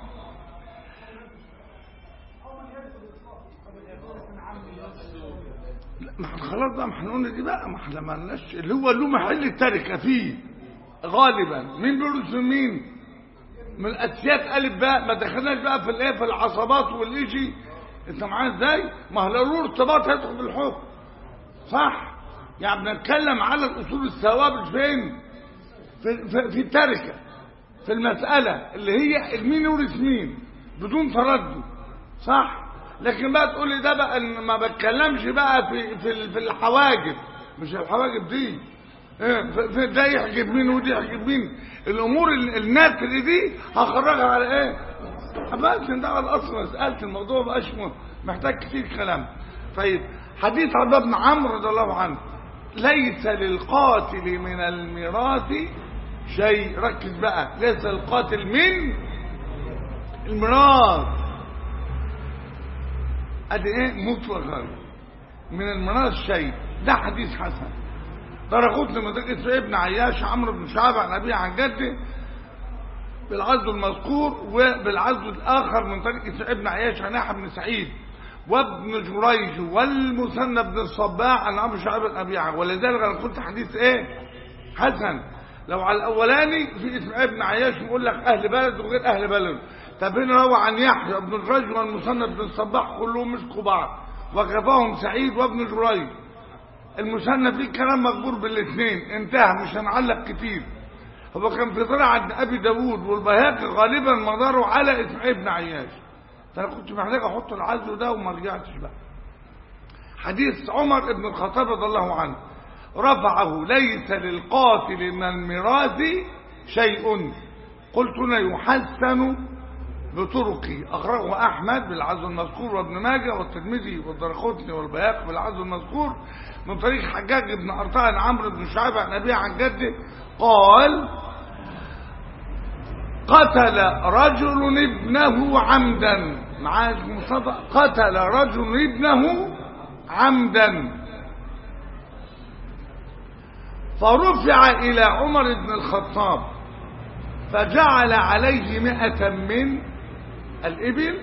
لا، ما احنا خلاص بقى ما احنا قلنا دي بقى ما احنا ما لناش اللي هو له محل التركه فيه غالبا مين بيرث من مين من الاسياد الف باء ما دخلناش بقى في الايه في العصبات والإشي انت معايا ازاي ما هو لو له ارتباط هيدخل في الحكم صح يعني بنتكلم على الاصول الثوابت فين في, في, في التركه في المساله اللي هي مين يورث مين بدون تردد صح لكن بقى تقول لي ده بقى إن ما بتكلمش بقى في في في الحواجب مش الحواجب دي إيه، في- في ده يحجب مين ودي يحجب مين الامور ال- الناتر دي هخرجها على ايه بس ده على الاصل مساله الموضوع بقاش م- محتاج كتير كلام طيب حديث عبد بن عمرو رضي الله عنه ليس للقاتل من الميراث شيء ركز بقى ليس القاتل من الميراث ادي ايه مطلقا من الميراث شيء ده حديث حسن درجت من طريقة ابن عياش عمرو بن شعب عن أبيه عن جده بالعزل المذكور وبالعزل الآخر من طريقة ابن عياش عن يحيى بن سعيد وابن جريج والمثنى بن الصباح عن أبو شعب بن أبي عمرو ولذلك أنا قلت حديث إيه حسن لو على الأولاني في اسم ابن عياش يقول لك أهل بلد وغير أهل بلد طب هنا روى عن يحيى بن جريج والمثنى بن الصباح كلهم مسكوا بعض وكفاهم سعيد وابن جريج المثنى فيه كلام مقبول بالاثنين انتهى مش هنعلق كتير هو كان في طلع عند ابي داوود والبيهقي غالبا مداره على اسم ابن عياش فانا كنت محتاج احط العزل ده وما رجعتش بقى حديث عمر بن الخطاب رضي الله عنه رفعه ليس للقاتل من الميراث شيء قلت هنا يحسن بطرقه أخرجه أحمد بالعزو المذكور وابن ماجه والترمذي والدرقطني والبياق بالعزو المذكور من طريق حجاج بن أرطاء عن عمرو بن شعيب عن أبيه عن جده قال قتل رجل ابنه عمدا معاه اسمه صدق قتل رجل ابنه عمدا فرفع إلى عمر بن الخطاب فجعل عليه مئة من الإبل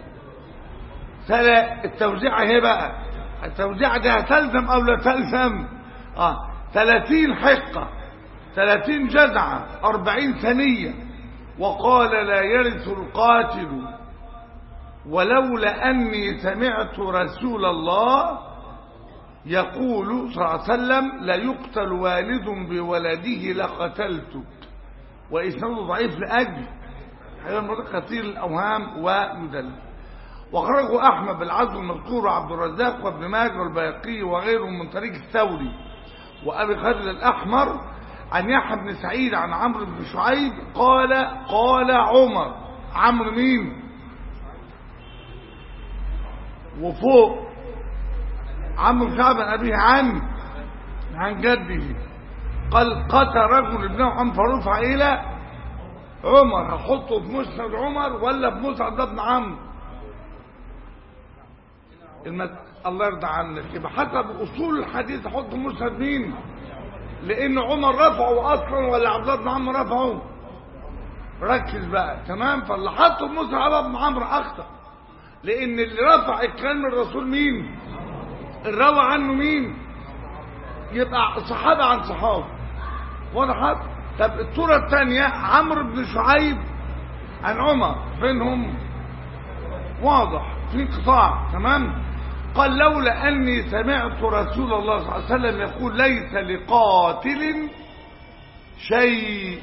فلا التوزيع هي بقى التوزيع ده تلزم أو لا تلزم آه ثلاثين حقة ثلاثين جزعة أربعين ثنية وقال لا يرث القاتل ولولا أني سمعت رسول الله يقول صلى الله عليه وسلم لا يقتل والد بولده لقتلته وإسناده ضعيف لأجل هذا كثير الأوهام ومدلل وخرجه أحمد بالعزم المذكور وعبد الرزاق وابن ماجه والبيقي وغيرهم من طريق الثوري وأبي خالد الأحمر عن يحيى بن سعيد عن عمرو بن شعيب قال قال عمر عمرو مين وفوق عمرو بن شعب عن أبيه عن عن جده قال قتل رجل ابنه عن فرفع إلى عمر هحطه في مسند عمر ولا في مسند ابن عمرو المد... الله يرضى عنك يبقى حسب اصول الحديث احط مسند مين لان عمر رفعه اصلا ولا عبد الله بن عمرو رفعه ركز بقى تمام فاللي حطه مسند عبد بن عمرو اخطا لان اللي رفع الكلام من الرسول مين الروى عنه مين يبقى صحابه عن صحابه وضحت طب الصوره الثانيه عمرو بن شعيب عن عمر فينهم واضح في انقطاع تمام قال لولا أني سمعت رسول الله صلى الله عليه وسلم يقول ليس لقاتل شيء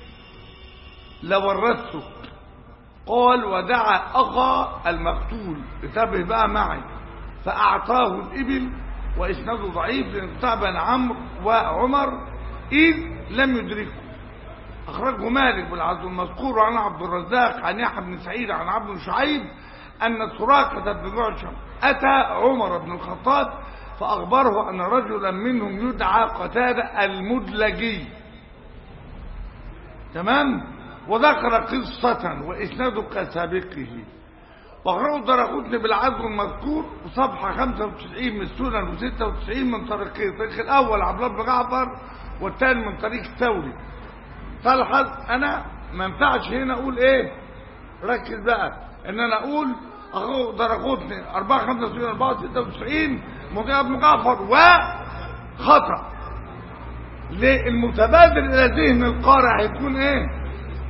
لورثته قال ودعا أخا المقتول انتبه بقى معي فأعطاه الإبل وإسناده ضعيف لانقطاع بين عمرو وعمر إذ لم يدركه أخرجه مالك بالعبد المذكور عن عبد الرزاق عن يحيى بن سعيد عن عبد بن شعيب أن سراقة بن معشم أتى عمر بن الخطاب فأخبره أن رجلا منهم يدعى قتادة المدلجي تمام وذكر قصة وإسناده كسابقه وأخرجه الدرقطني بالعدل المذكور صفحة 95 من السنن و96 من طريقين الطريق الأول عبد الله بن جعفر والثاني من طريق الثوري تلحظ أنا ما ينفعش هنا أقول إيه ركز بقى إن أنا أقول أخو درقوتني 4 95 4 96 مجاب بن جعفر وخطأ ليه المتبادل إلى ذهن القارئ هيكون إيه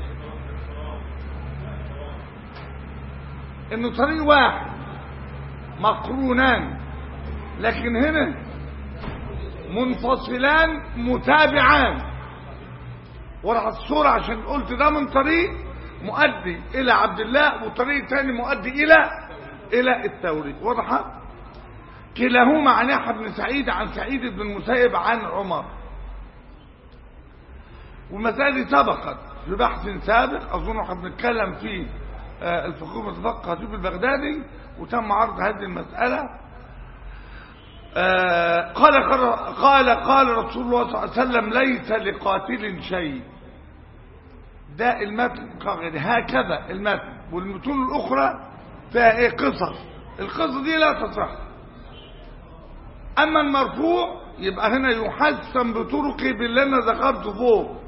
إنه طريق واحد مقرونان لكن هنا منفصلان متابعان وراح الصورة عشان قلت ده من طريق مؤدي الى عبد الله وطريق تاني مؤدي الى الى الثوري واضحه كلاهما عن يحيى بن سعيد عن سعيد بن المسيب عن عمر والمسألة دي سبقت في بحث سابق أظن احنا بنتكلم في الفقه المتفقه خطيب البغدادي وتم عرض هذه المسألة قال قال قال رسول الله صلى الله عليه وسلم ليس لقاتل شيء ده المتن هكذا المتن والمتون الأخرى فيها ايه قصص القصص دي لا تصح أما المرفوع يبقى هنا يحسن بطرقه باللي أنا ذكرته فوق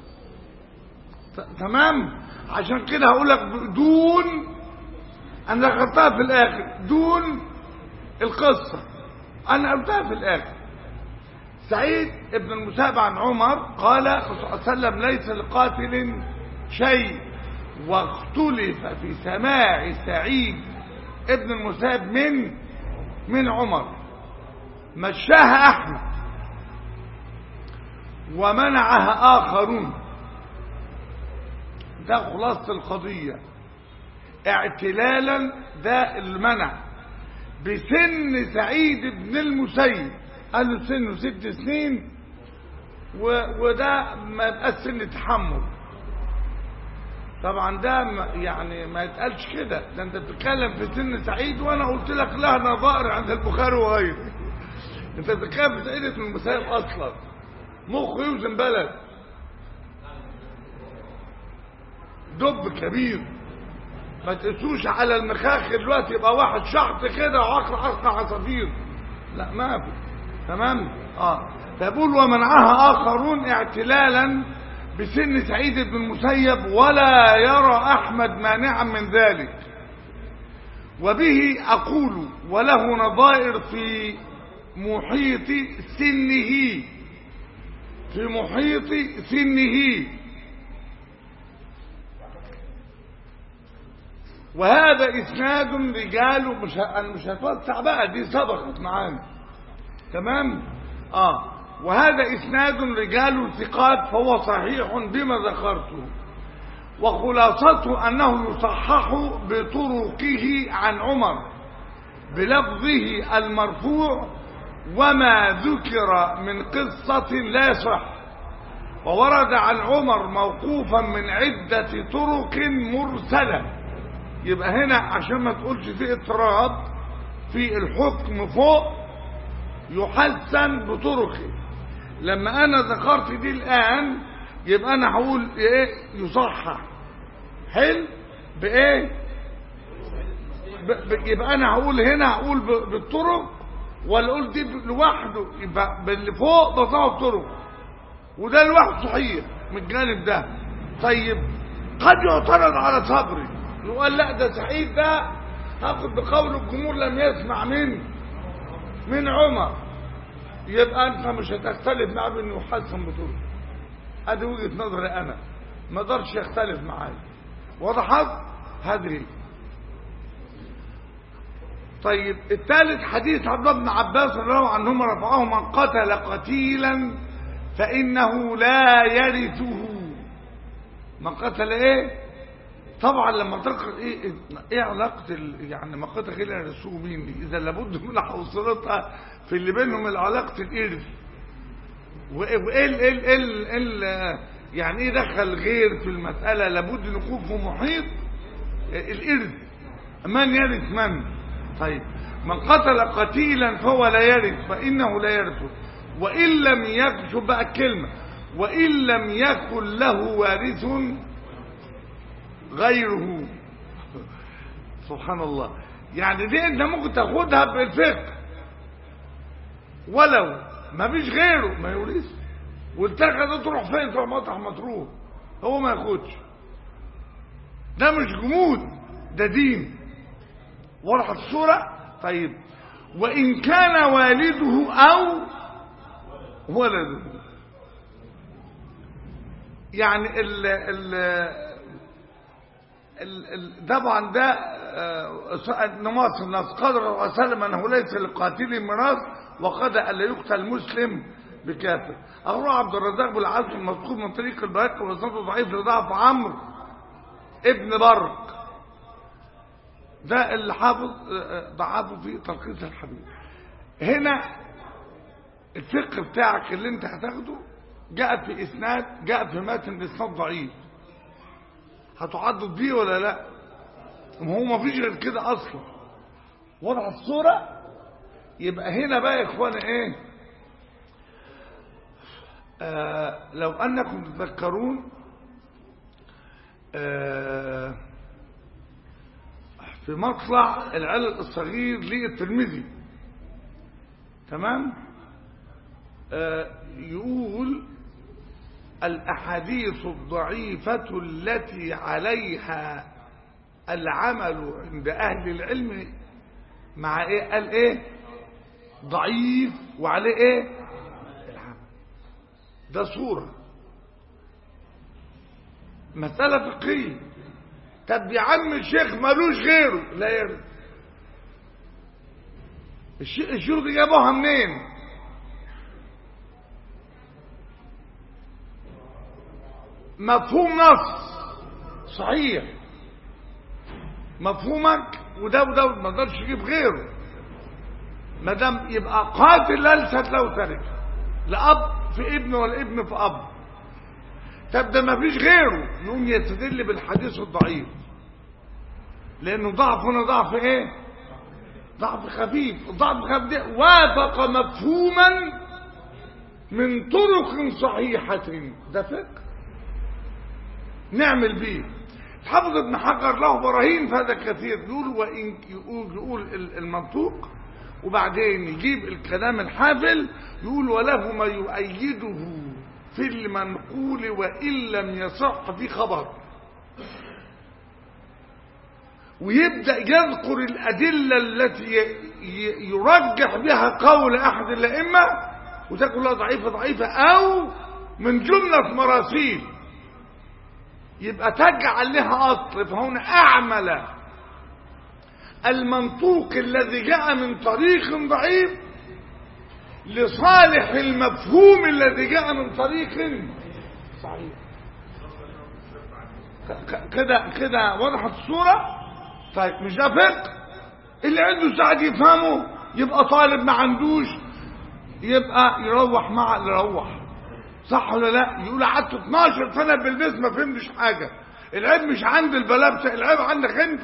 تمام عشان كده هقول لك دون أنا ذكرتها في الآخر دون القصة أنا قلتها في الآخر سعيد ابن المساب عن عمر قال صلى الله عليه وسلم ليس لقاتل شيء واختلف في سماع سعيد ابن المساب من من عمر مشاها احمد ومنعها اخرون ده خلاصه القضيه اعتلالا ده المنع بسن سعيد بن المسيب قال له سنه ست سنين وده ما يبقاش سن تحمل طبعا ده يعني ما يتقالش كده ده انت بتتكلم في سن سعيد وانا قلت لك لها نظائر عند البخاري وغيره انت بتتكلم في سعيد بن المسيب اصلا مخه يوزن بلد دب كبير ما تقسوش على المخاخ دلوقتي يبقى واحد شحط كده وعقل عقل عصافير لا ما في تمام اه فيقول ومنعها اخرون اعتلالا بسن سعيد بن المسيب ولا يرى احمد مانعا من ذلك وبه اقول وله نظائر في محيط سنه في محيط سنه وهذا إسناد رجاله مش ه- أنا مش هتوسع بقى دي سبقت معانا تمام آه وهذا إسناد رجال ثقات فهو صحيح بما ذكرته وخلاصته أنه يصحح بطرقه عن عمر بلفظه المرفوع وما ذكر من قصة لا يصح وورد عن عمر موقوفا من عدة طرق مرسلة يبقى هنا عشان ما تقولش في اضطراب في الحكم فوق يحسن بطرقه لما انا ذكرت دي الان يبقى انا هقول ايه يصحح حلو بايه ب- ب- يبقى انا هقول هنا هقول ب- بالطرق ولا اقول دي لوحده يبقى باللي فوق بطلع الطرق وده لوحده صحيح من الجانب ده طيب قد يعترض على صبري يقول لا ده سعيد ده هاخد بقول الجمهور لم يسمع من من عمر يبقى انت مش هتختلف معاه بانه يحسن بطوله ادي وجهه نظري انا ما اقدرش يختلف معايا وضحت هذه طيب الثالث حديث عبد الله بن عباس رضي الله عنهما رفعه من قتل قتيلا فانه لا يرثه من قتل ايه طبعا لما تقرا ايه ايه علاقه ال... يعني ما قتل غير يرثوه مين دي اذا لابد من حوصلتها في اللي بينهم علاقه الارث وايه وايه ال- ال- ال- ال- يعني ايه دخل غير في المساله لابد ان يكون في محيط الارث من يرث من طيب من قتل قتيلا فهو لا يرث فانه لا يرثه وان لم يكن شوف بقى الكلمه وان لم يكن له وارث غيره سبحان الله يعني دي انت ممكن تاخدها بالفقه ولو ما فيش غيره ما يورث والتكه تروح فين تروح مطرح ما تروح هو ما ياخدش ده مش جمود ده دين وضحت الصورة طيب وإن كان والده أو ولده يعني ال ال ال ال طبعا ده آه، نماط الناس قدر وسلم انه ليس للقاتل ميراث وقد الا يقتل مسلم بكافر اروى عبد الرزاق بالعزم المذكور من طريق البيهقي وسنده ضعيف لضعف عمرو ابن برق ده اللي حافظ آه، ضعفه في تلخيص الحديث هنا الفقه بتاعك اللي انت هتاخده جاء في اسناد جاء في متن اسناد ضعيف هتعضد بيه ولا لا ما هو ما فيش غير كده اصلا وضع الصورة يبقى هنا بقى يا اخوانا ايه آه لو انكم تذكرون آه في مطلع العلل الصغير للترمذي تمام آه يقول الأحاديث الضعيفة التي عليها العمل عند أهل العلم مع إيه قال إيه ضعيف وعليه إيه العمل ده صورة مسألة فقهية طب يا عم الشيخ ملوش غيره لا يرد الش- الشيوخ دي جابوها منين مفهوم نص صحيح مفهومك وده وده ما تقدرش تجيب غيره ما دام يبقى قاتل ليست له تركه لاب في ابن ولا ابن في اب طب ده ما فيش غيره نقوم يستدل بالحديث الضعيف لانه ضعف هنا ضعف ايه ضعف خفيف الضعف الخفيف ده وافق مفهوما من طرق صحيحة ده فقه نعمل بيه الحافظ ابن حجر له براهين في هذا كثير يقول وإن يقول, يقول ال- المنطوق وبعدين يجيب الكلام الحافل يقول وله ما يؤيده في المنقول وإن لم يصح في خبر ويبدأ يذكر الأدلة التي ي- ي- يرجح بها قول أحد الأئمة وتكون لها ضعيفة ضعيفة أو من جملة مراسيل يبقى تجعل لها أصل فهنا أعمل المنطوق الذي جاء من طريق ضعيف لصالح المفهوم الذي جاء من طريق صحيح كده كده وضحت الصورة طيب مش ده فقه اللي عنده سعد يفهمه يبقى طالب ما عندوش يبقى يروح مع اللي يروح صح ولا لا يقول قعدت 12 سنة بالبيت ما فهمتش حاجة العيب مش عند البلابسة العيب عندك انت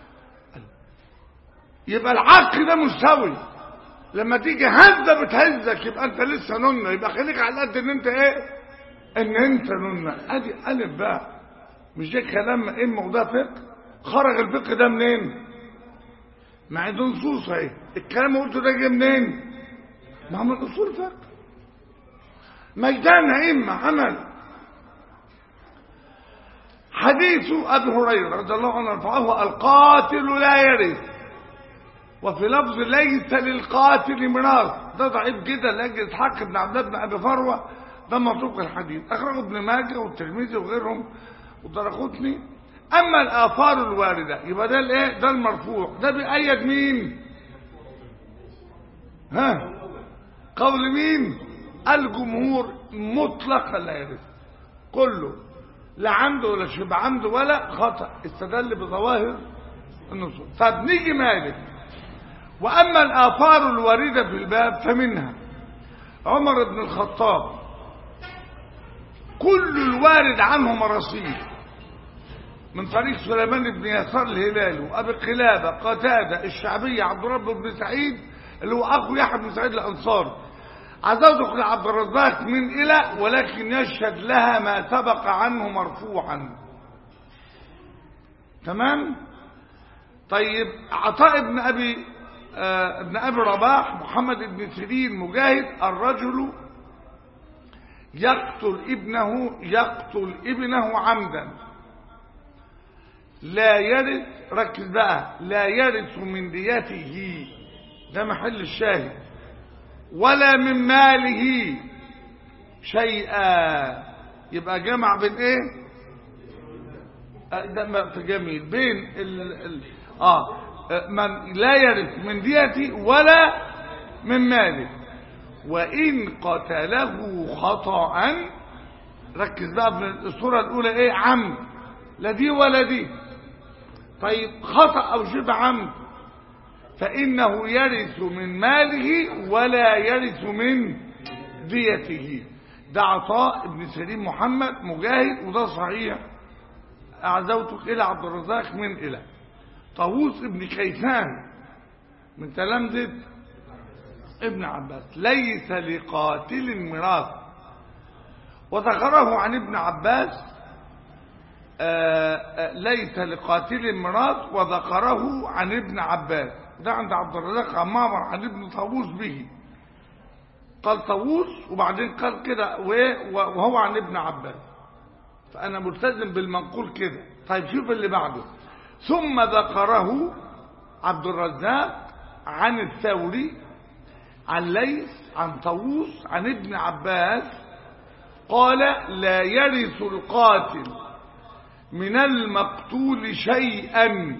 يبقى العق ده مستوي لما تيجي هزة بتهزك يبقى انت لسه نونة يبقى خليك على قد ان انت ايه ان انت نونة ادي الف بقى مش ده كلام ائمه وده فقه خرج الفقه ده منين ما عنده نصوص اهي الكلام اللي قلته ده جه منين ما هو من اصول فقه ميدان ائمه عمل حديث ابي هريره رضي الله عنه رفعه القاتل لا يرث وفي لفظ ليس للقاتل ميراث ده ضعيف جدا لاجل اسحاق بن عبد الله بن ابي فروه ده مطروق الحديث اخرجه ابن ماجه والترمذي وغيرهم ودرقطني اما الاثار الوارده يبقى ده الايه ده المرفوع ده بيأيد مين ها قول مين الجمهور مطلقا لا يرث كله لا عنده ولا شبه عنده ولا خطأ استدل بظواهر النصوص طب نيجي مالك واما الاثار الوارده في الباب فمنها عمر بن الخطاب كل الوارد عنه مراسيل من طريق سليمان بن يسار الهلالي وابي قلابه قتاده الشعبي عبد الرب بن سعيد اللي هو اخو يحيى بن سعيد الانصاري عزوته لعبد الرزاق من الى ولكن يشهد لها ما سبق عنه مرفوعا تمام طيب عطاء بن ابي آه ابن ابي رباح محمد بن سيرين مجاهد الرجل يقتل ابنه يقتل ابنه عمدا لا يرث ركز بقى لا يرث من ديته ده محل الشاهد ولا من ماله شيئا يبقى جمع بين ايه ده جميل بين ال ال اه من لا يرث من ديته ولا من ماله وإن قتله خطأ ركز بقى من الصورة الأولى إيه عمد لا دي ولا دي طيب خطأ أو شبه عمد فإنه يرث من ماله ولا يرث من ديته ده عطاء ابن سليم محمد مجاهد وده صحيح أعزوتك إلى عبد الرزاق من إلى طاووس ابن كيسان من تلامذة ابن عباس ليس لقاتل ميراث وذكره عن ابن عباس آآ آآ ليس لقاتل ميراث وذكره عن ابن عباس ده عند عبد الرزاق عن معمر عن ابن طاووس به قال طاووس وبعدين قال كده وهو عن ابن عباس فأنا ملتزم بالمنقول كده طيب شوف اللي بعده ثم ذكره عبد الرزاق عن الثوري عن ليث عن طاووس عن ابن عباس قال لا يرث القاتل من المقتول شيئا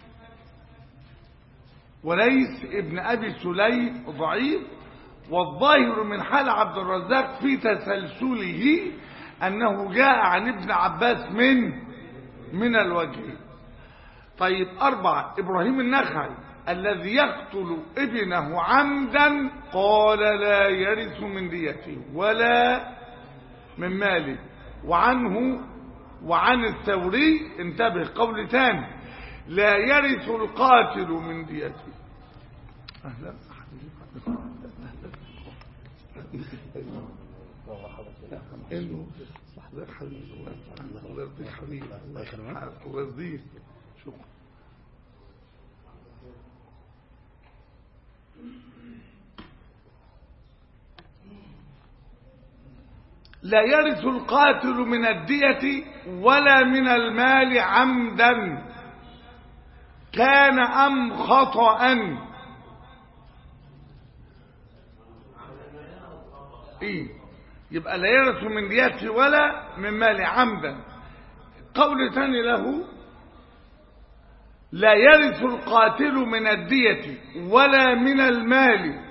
وليث ابن ابي سليم ضعيف والظاهر من حال عبد الرزاق في تسلسله انه جاء عن ابن عباس من من الوجه طيب اربعه ابراهيم النخعي الذي يقتل ابنه عمدا قال لا يرث من ديته ولا من ماله وعنه وعن الثوري انتبه قول تاني لا يرث القاتل من ديته اهلا انه حضرتك حبيبي الله يرضيك حبيبي الله يرضيك شكرا لا يرث القاتل من الدية ولا من المال عمدا كان أم خطأ إيه يبقى لا يرث من ديته ولا من مال عمدا قول ثاني له لا يرث القاتل من الدية ولا من المال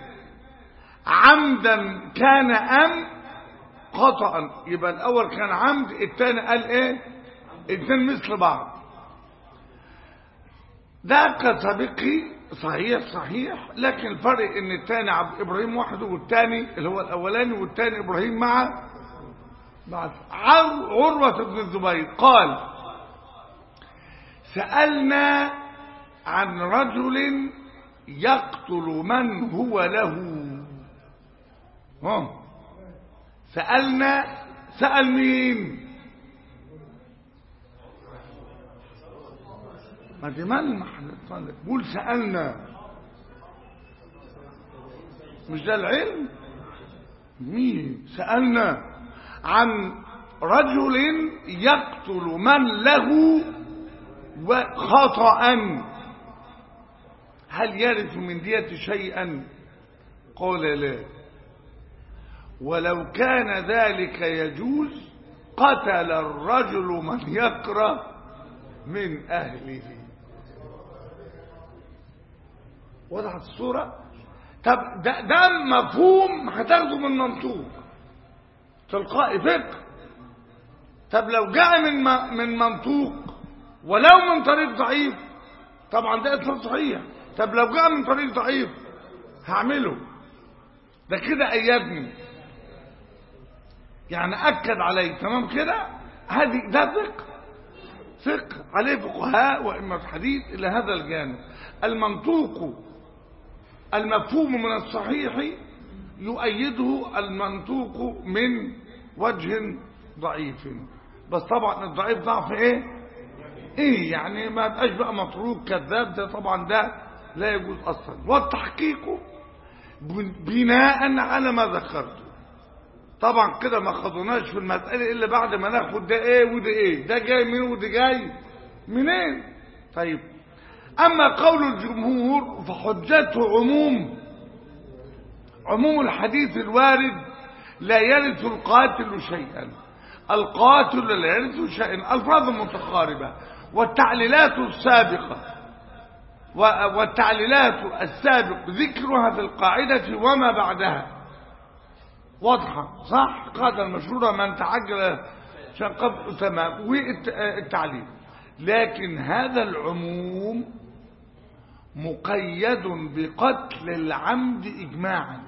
عمدا كان أم خطأ يبقى الأول كان عمد الثاني قال إيه الاثنين مثل بعض ده كسابقي صحيح صحيح لكن الفرق ان الثاني عبد ابراهيم وحده والثاني اللي هو الاولاني والثاني ابراهيم مع مع عروة بن الزبير قال سألنا عن رجل يقتل من هو له هم سألنا سأل مين ما دي من محل قول سألنا مش ده العلم مين سألنا عن رجل يقتل من له خطأ هل يرث من دية شيئا قال لا ولو كان ذلك يجوز قتل الرجل من يكره من أهله وضحت الصورة طب ده, ده مفهوم هتاخده من منطوق تلقائي فقه طب لو جاء من من منطوق ولو من طريق ضعيف طبعا ده اطلاق صحيح طب لو جاء من طريق ضعيف هعمله ده كده ايدني يعني اكد علي تمام كده هذه ده فقه فقه عليه فقهاء وائمه الحديث الى هذا الجانب المنطوق المفهوم من الصحيح يؤيده المنطوق من وجه ضعيف بس طبعا الضعيف ضعف ايه ايه يعني ما بقاش بقى متروك كذاب ده طبعا ده لا يجوز اصلا والتحقيق بناء على ما ذكرته طبعا كده ما خدناش في المسألة إلا بعد ما ناخد ده ايه وده ايه ده جاي من وده جاي منين طيب أما قول الجمهور فحجته عموم عموم الحديث الوارد لا يرث القاتل شيئا القاتل لا يرث شيئا الفاظ متقاربة والتعليلات السابقة والتعليلات السابق ذكرها في القاعدة وما بعدها واضحة صح قاعدة المشهورة من تعجل شان قبل تمام والتعليل لكن هذا العموم مقيد بقتل العمد إجماعا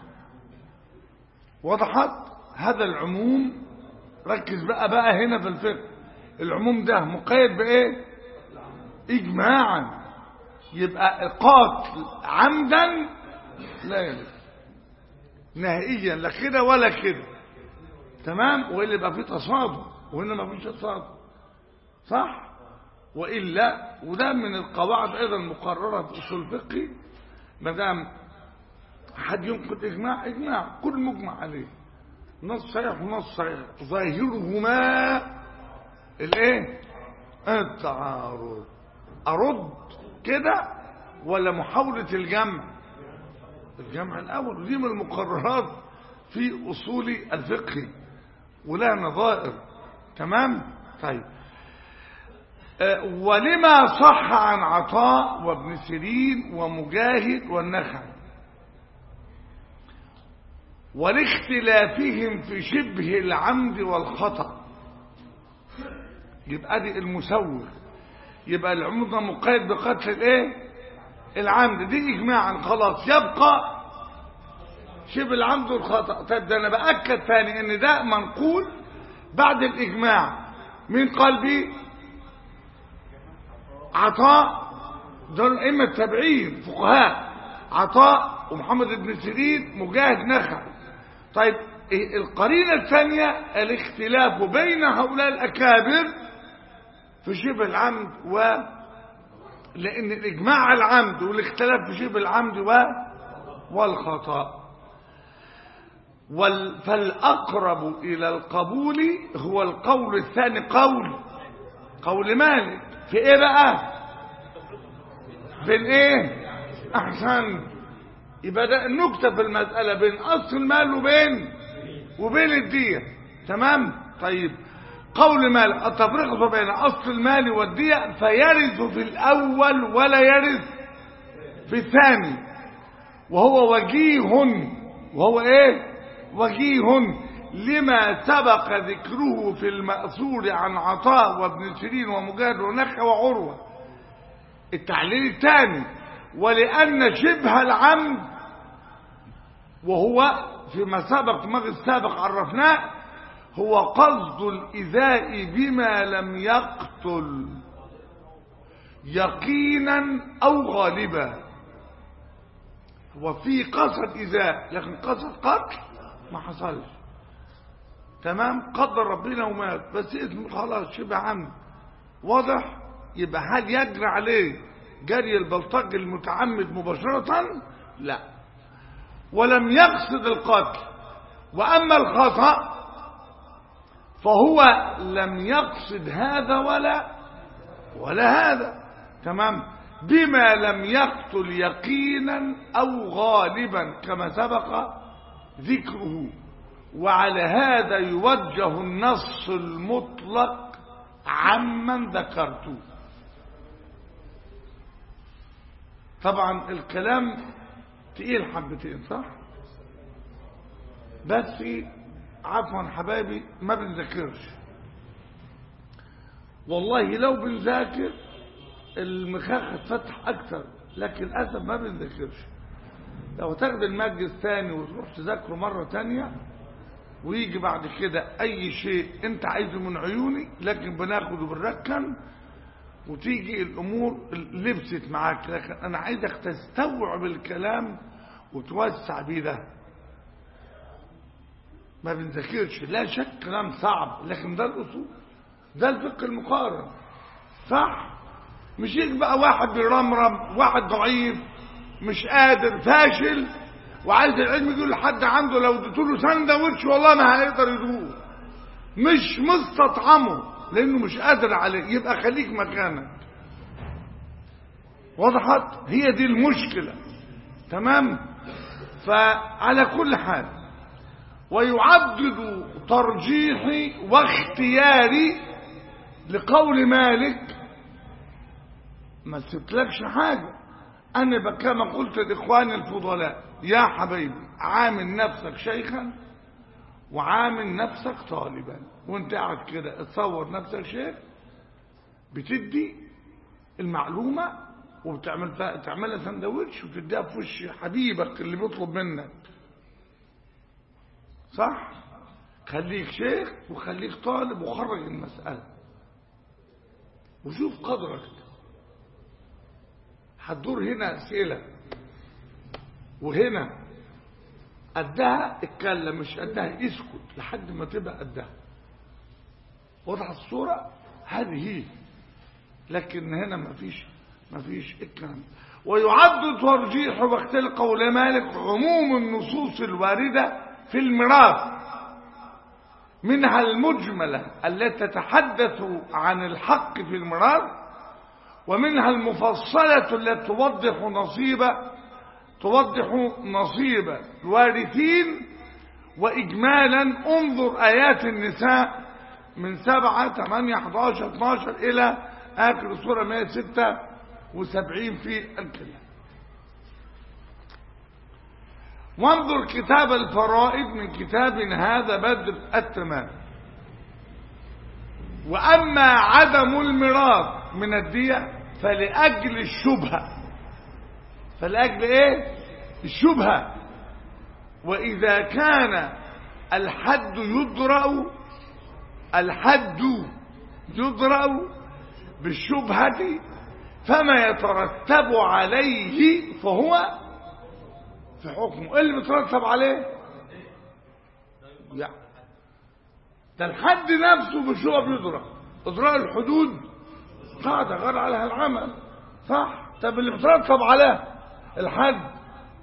وضحت هذا العموم ركز بقى بقى هنا في الفقه العموم ده مقيد بإيه إجماعا يبقى قاتل عمدا لا يلف نهائيا لا كده ولا كده تمام والا يبقى في تصادم وهنا ما فيش تصادم صح والا وده من القواعد ايضا مقرره في اصول الفقه ما دام حد ينقض اجماع اجماع كل مجمع عليه نص صحيح ونص صحيح ظاهرهما الايه التعارض ارد كده ولا محاوله الجمع الجمع الأول ودي من المقررات في أصول الفقه ولها نظائر تمام طيب أه ولما صح عن عطاء وابن سيرين ومجاهد والنخعي ولاختلافهم في شبه العمد والخطأ يبقى دي المسوغ يبقى العمود مقيد بقتل الايه العمد دي اجماعا خلاص يبقى شبه العمد والخطأ طيب ده انا باكد ثاني ان ده منقول بعد الاجماع مين قال بيه عطاء دول ائمه التابعين فقهاء عطاء ومحمد بن سيرين مجاهد نخع طيب إيه القرينه الثانيه الاختلاف بين هؤلاء الاكابر في شبه العمد و لأن الإجماع على العمد والاختلاف في شبه العمد و والخطأ وال... فالأقرب إلى القبول هو القول الثاني قول قول مالك في إيه بقى بين إيه أحسن يبقى ده النكتة في المسألة بين أصل المال وبين وبين الدية تمام طيب قول مالك التفرقة بين أصل المال والدية فيرث في الأول ولا يرث في الثاني وهو وجيه وهو ايه وجيه لما سبق ذكره في المأثور عن عطاء وابن سيرين ومجاهد ونخع وعروة التعليل الثاني ولأن شبه العمد وهو فيما سبق مغ السابق عرفناه هو قصد الإذاء بما لم يقتل يقينا أو غالبا هو في قصد إذاء لكن قصد قتل ما حصلش تمام قدر ربنا ومات بس اسمه خلاص شبه عمد واضح يبقى هل يجري عليه جري البلطج المتعمد مباشرة لا ولم يقصد القتل وأما الخطأ فهو لم يقصد هذا ولا ولا هذا تمام بما لم يقتل يقينا أو غالبا كما سبق ذكره وعلى هذا يوجه النص المطلق عمن ذكرته طبعا الكلام تقيل حبتين صح بس عفوا حبايبي ما بنذاكرش والله لو بنذاكر المخاخ اتفتح اكتر لكن للاسف ما بنذاكرش لو تاخد المجلس ثاني وتروح تذاكره مرة تانية ويجي بعد كده اي شيء انت عايزه من عيوني لكن بناخده بالركن وتيجي الامور لبست معاك لكن انا عايزك تستوعب الكلام وتوسع بيه ده ما بنذاكرش لا شك كلام صعب لكن ده الاصول ده الفقه المقارن صح مش يجي بقى واحد بيرمرم واحد ضعيف مش قادر فاشل وعايز العلم يقول لحد عنده لو اديت له ساندوتش والله ما هيقدر يدوق مش مستطعمه لانه مش قادر عليه يبقى خليك مكانك وضحت هي دي المشكلة تمام فعلى كل حال ويعدد ترجيحي واختياري لقول مالك ما سبتلكش حاجة أنا كما قلت لإخواني الفضلاء يا حبيبي عامل نفسك شيخا وعامل نفسك طالبا وانت قاعد كده اتصور نفسك شيخ بتدي المعلومة وبتعمل تعملها سندوتش وتديها في وش حبيبك اللي بيطلب منك صح خليك شيخ وخليك طالب وخرج المسألة وشوف قدرك هتدور هنا أسئلة وهنا قدها اتكلم مش قدها اسكت لحد ما تبقى قدها واضح الصورة هذه هي لكن هنا مفيش مفيش الكلام ويعد ترجيح واختل قول مالك عموم النصوص الواردة في الميراث منها المجملة التي تتحدث عن الحق في الميراث ومنها المفصلة التي توضح نصيب توضح نصيب الوارثين وإجمالا انظر آيات النساء من سبعة ثمانية 11 12 إلى آخر سورة 176 في الكلام وانظر كتاب الفرائض من كتاب هذا بدر التمام وأما عدم الميراث من الدية فلأجل الشبهة فلأجل إيه الشبهة وإذا كان الحد يدرأ الحد يدرأ بالشبهة فما يترتب عليه فهو في حكمه ايه اللي بيترتب عليه يعني ده الحد نفسه بالشبهة بيدرأ إدراء الحدود قاعدة غير عليها العمل صح طب اللي بيترتب عليه الحد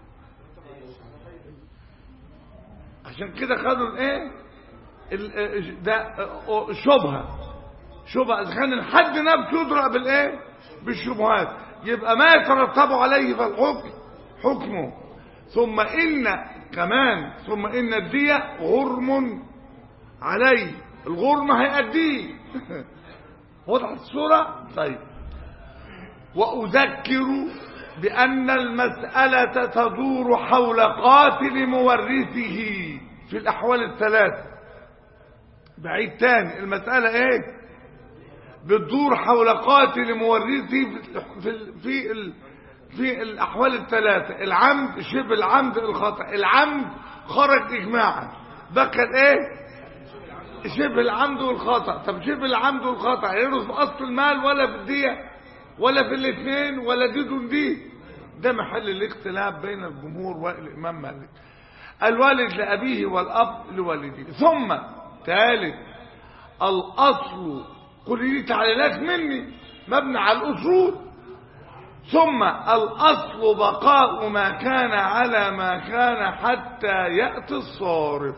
عشان كده خدوا الايه ده شبهه شبهه اذا كان الحد نفسه يدرأ بالايه بالشبهات يبقى ما يترتب عليه فالحكم حكمه ثم ان كمان ثم ان الدية غرم عليه الغرم هيأديه وضحت الصورة طيب وأذكر بأن المسألة تدور حول قاتل مورثه في الأحوال الثلاثة بعيد تاني المسألة ايه بتدور حول قاتل مورثه في في في, ال في الأحوال الثلاثة العمد شبه العمد الخطأ العمد خرج إجماعا بقى ايه شبه العمد والخطأ طب شبه العمد والخطأ يرث في أصل المال ولا في الدية ولا في الاثنين ولا دي دون دي ده محل الاختلاف بين الجمهور والإمام مالك الوالد لأبيه والأب لوالده ثم ثالث الأصل كل دي تعليلات مني مبني على الأصول ثم الأصل بقاء ما كان على ما كان حتى يأتي الصارف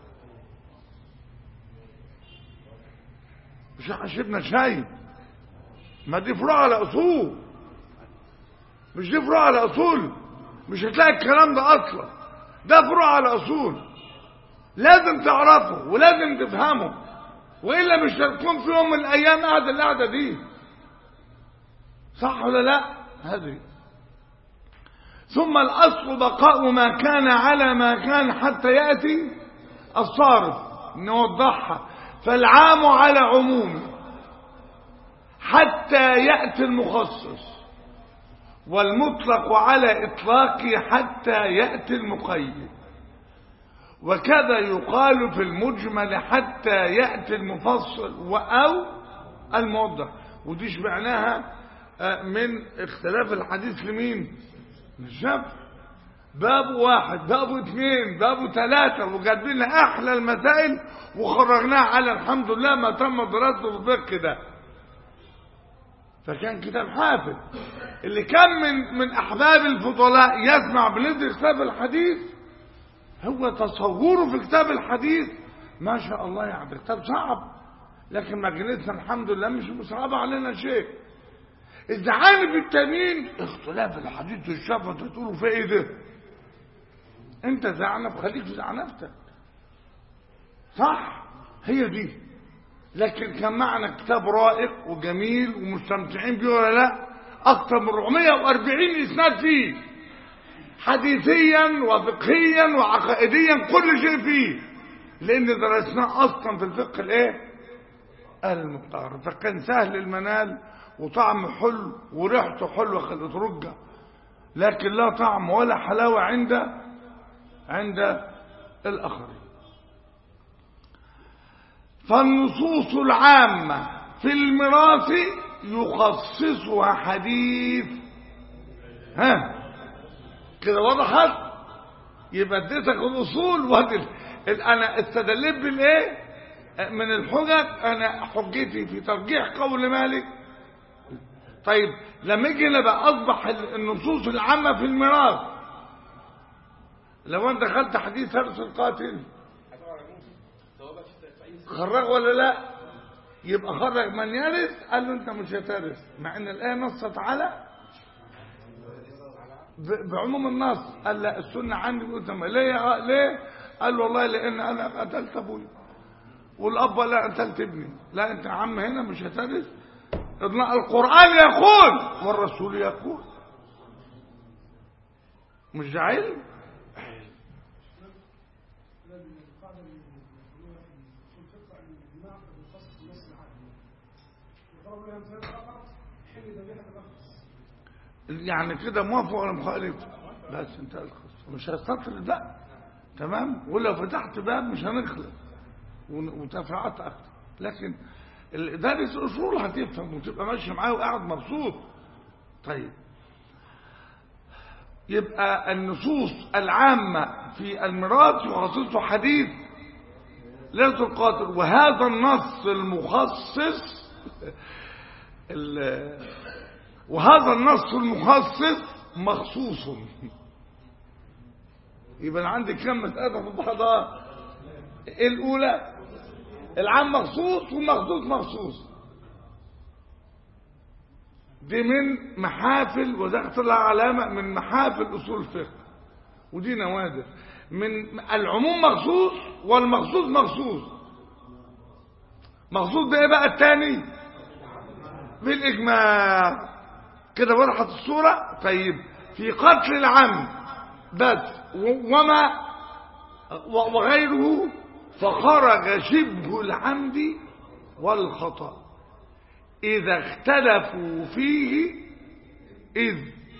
مش حشبنا شيء ما دي فروع على أصول مش دي فروع على أصول مش هتلاقي الكلام ده أصلا ده فروع على أصول لازم تعرفه ولازم تفهمه وإلا مش هتكون في يوم من الأيام قاعدة القعدة دي صح ولا لا هذه ثم الأصل بقاء ما كان على ما كان حتى يأتي الصارف نوضحها فالعام على عمومه حتى يأتي المخصص والمطلق على إطلاقه حتى يأتي المقيد وكذا يقال في المجمل حتى يأتي المفصل أو الموضح وديش معناها من اختلاف الحديث لمين للشافعي باب واحد باب اثنين باب ثلاثة وجايبين لنا احلى المسائل وخرجناها على الحمد لله ما تم دراسته في الفقه ده فكان كتاب حافظ اللي كان من من احباب الفضلاء يسمع بلد كتاب الحديث هو تصوره في كتاب الحديث ما شاء الله يعني كتاب صعب لكن مجلسنا الحمد لله مش مصعب علينا شيء الزعانف التانيين اختلاف الحديث والشفة تقولوا في ايه ده انت زعنف خليك في زعنفتك صح هي دي لكن كان معنا كتاب رائق وجميل ومستمتعين بيه ولا لا اكثر من 440 اسناد فيه حديثيا وفقهيا وعقائديا كل شيء فيه لان درسناه اصلا في الفقه الايه المختار فكان سهل المنال وطعم حلو وريحته حلوه خلت رجه لكن لا طعم ولا حلاوه عند عند الاخرين فالنصوص العامه في الميراث يخصصها حديث ها كده وضحت يبقى اديتك الاصول وادي انا استدلت بالايه من الحجج انا حجتي في ترجيح قول مالك طيب لما يجي بقى اصبح النصوص العامه في الميراث لو انت دخلت حديث هرس القاتل خرج ولا لا يبقى خرج من يرث قال له انت مش هترث مع ان الايه نصت على بعموم النص قال لا السنه عندي قلت ليه ليه قال له والله لان انا قتلت ابويا والاب لا قتلت ابني لا انت يا عم هنا مش هترث القرآن يقول والرسول يقول مش ده علم يعني كده موافق ولا مخالف بس انت الخص مش هتسطر ده تمام ولو فتحت باب مش هنخلص وتفرعات اكتر لكن دارس اصول هتفهم وتبقى ماشي معاه وقاعد مبسوط طيب يبقى النصوص العامة في الميراث يخصصه حديث ليلة القاتل وهذا النص المخصص وهذا النص المخصص مخصوص يبقى عندي كم مسألة في بعضها الأولى العام مخصوص والمخصوص مخصوص دي من محافل وده لها علامة من محافل أصول الفقه ودي نوادر من العموم مخصوص والمخصوص مخصوص مقصود بايه بقى التاني بالاجماع كده وضحت الصورة طيب في قتل العمد بس و- وما و- وغيره فخرج شبه العمد والخطأ إذا اختلفوا فيه إذ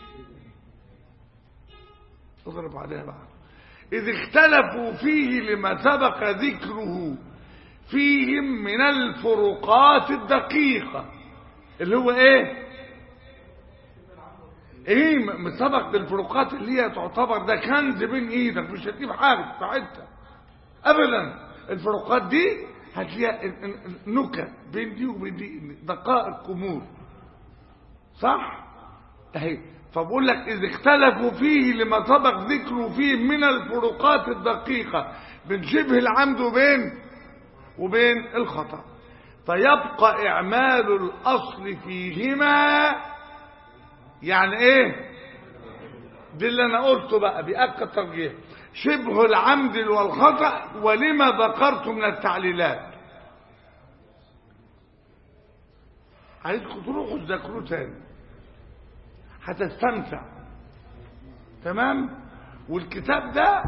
اضرب عليها بقى إذ اختلفوا فيه لما سبق ذكره فيهم من الفروقات الدقيقة اللي هو ايه ايه م- سبق الفروقات اللي هي تعتبر ده كنز بين ايدك مش هتجيب حاجة في حته ابدا الفروقات دي هتلاقيها ن- ن- نكت بين دي وبين دي دقائق امور صح اهي فبقول لك اذا اختلفوا فيه لما سبق ذكره فيه من الفروقات الدقيقة بين شبه العمد وبين وبين الخطأ فيبقى اعمال الاصل فيهما يعني ايه دي اللي انا قلته بقى بأكد ترجيح شبه العمد والخطأ ولما ذكرت من التعليلات عايزكم تروحوا تذاكروه تاني هتستمتع تمام والكتاب ده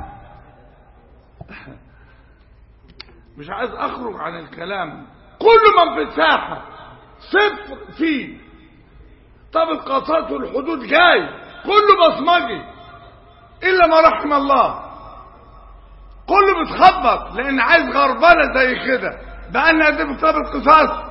مش عايز اخرج عن الكلام كل من في الساحة صفر فيه طب القصاص والحدود جاي كله بصمجي الا ما رحم الله كله بتخبط لان عايز غربله زي كده بقى لنا قد ايه كتاب القصاص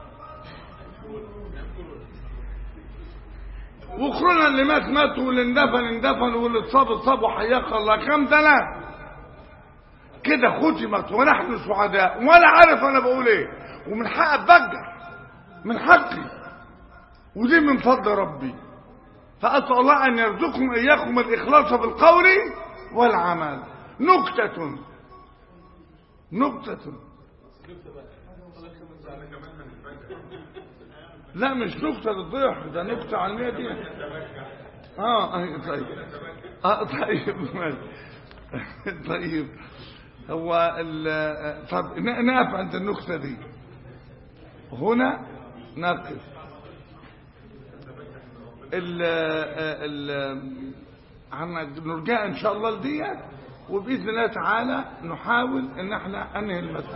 وخرونا اللي مات مات واللي اندفن اندفن واللي اتصاب اتصاب وحياك الله كام سنه كده ختمت ونحن سعداء ولا عارف انا بقول ايه ومن حق اتبجح من حقي ودي من فضل ربي فأسأل الله أن يرزقكم إياكم الإخلاص بالقول والعمل نكتة نكتة لا مش نكتة للضيح ده نكتة علمية دي اه أي طيب اه طيب ماشي. طيب هو ال طب ن- نقف عند النكتة دي هنا نقف ال ال عن- نرجع ان شاء الله لديت وباذن الله تعالى نحاول ان احنا انهي المساله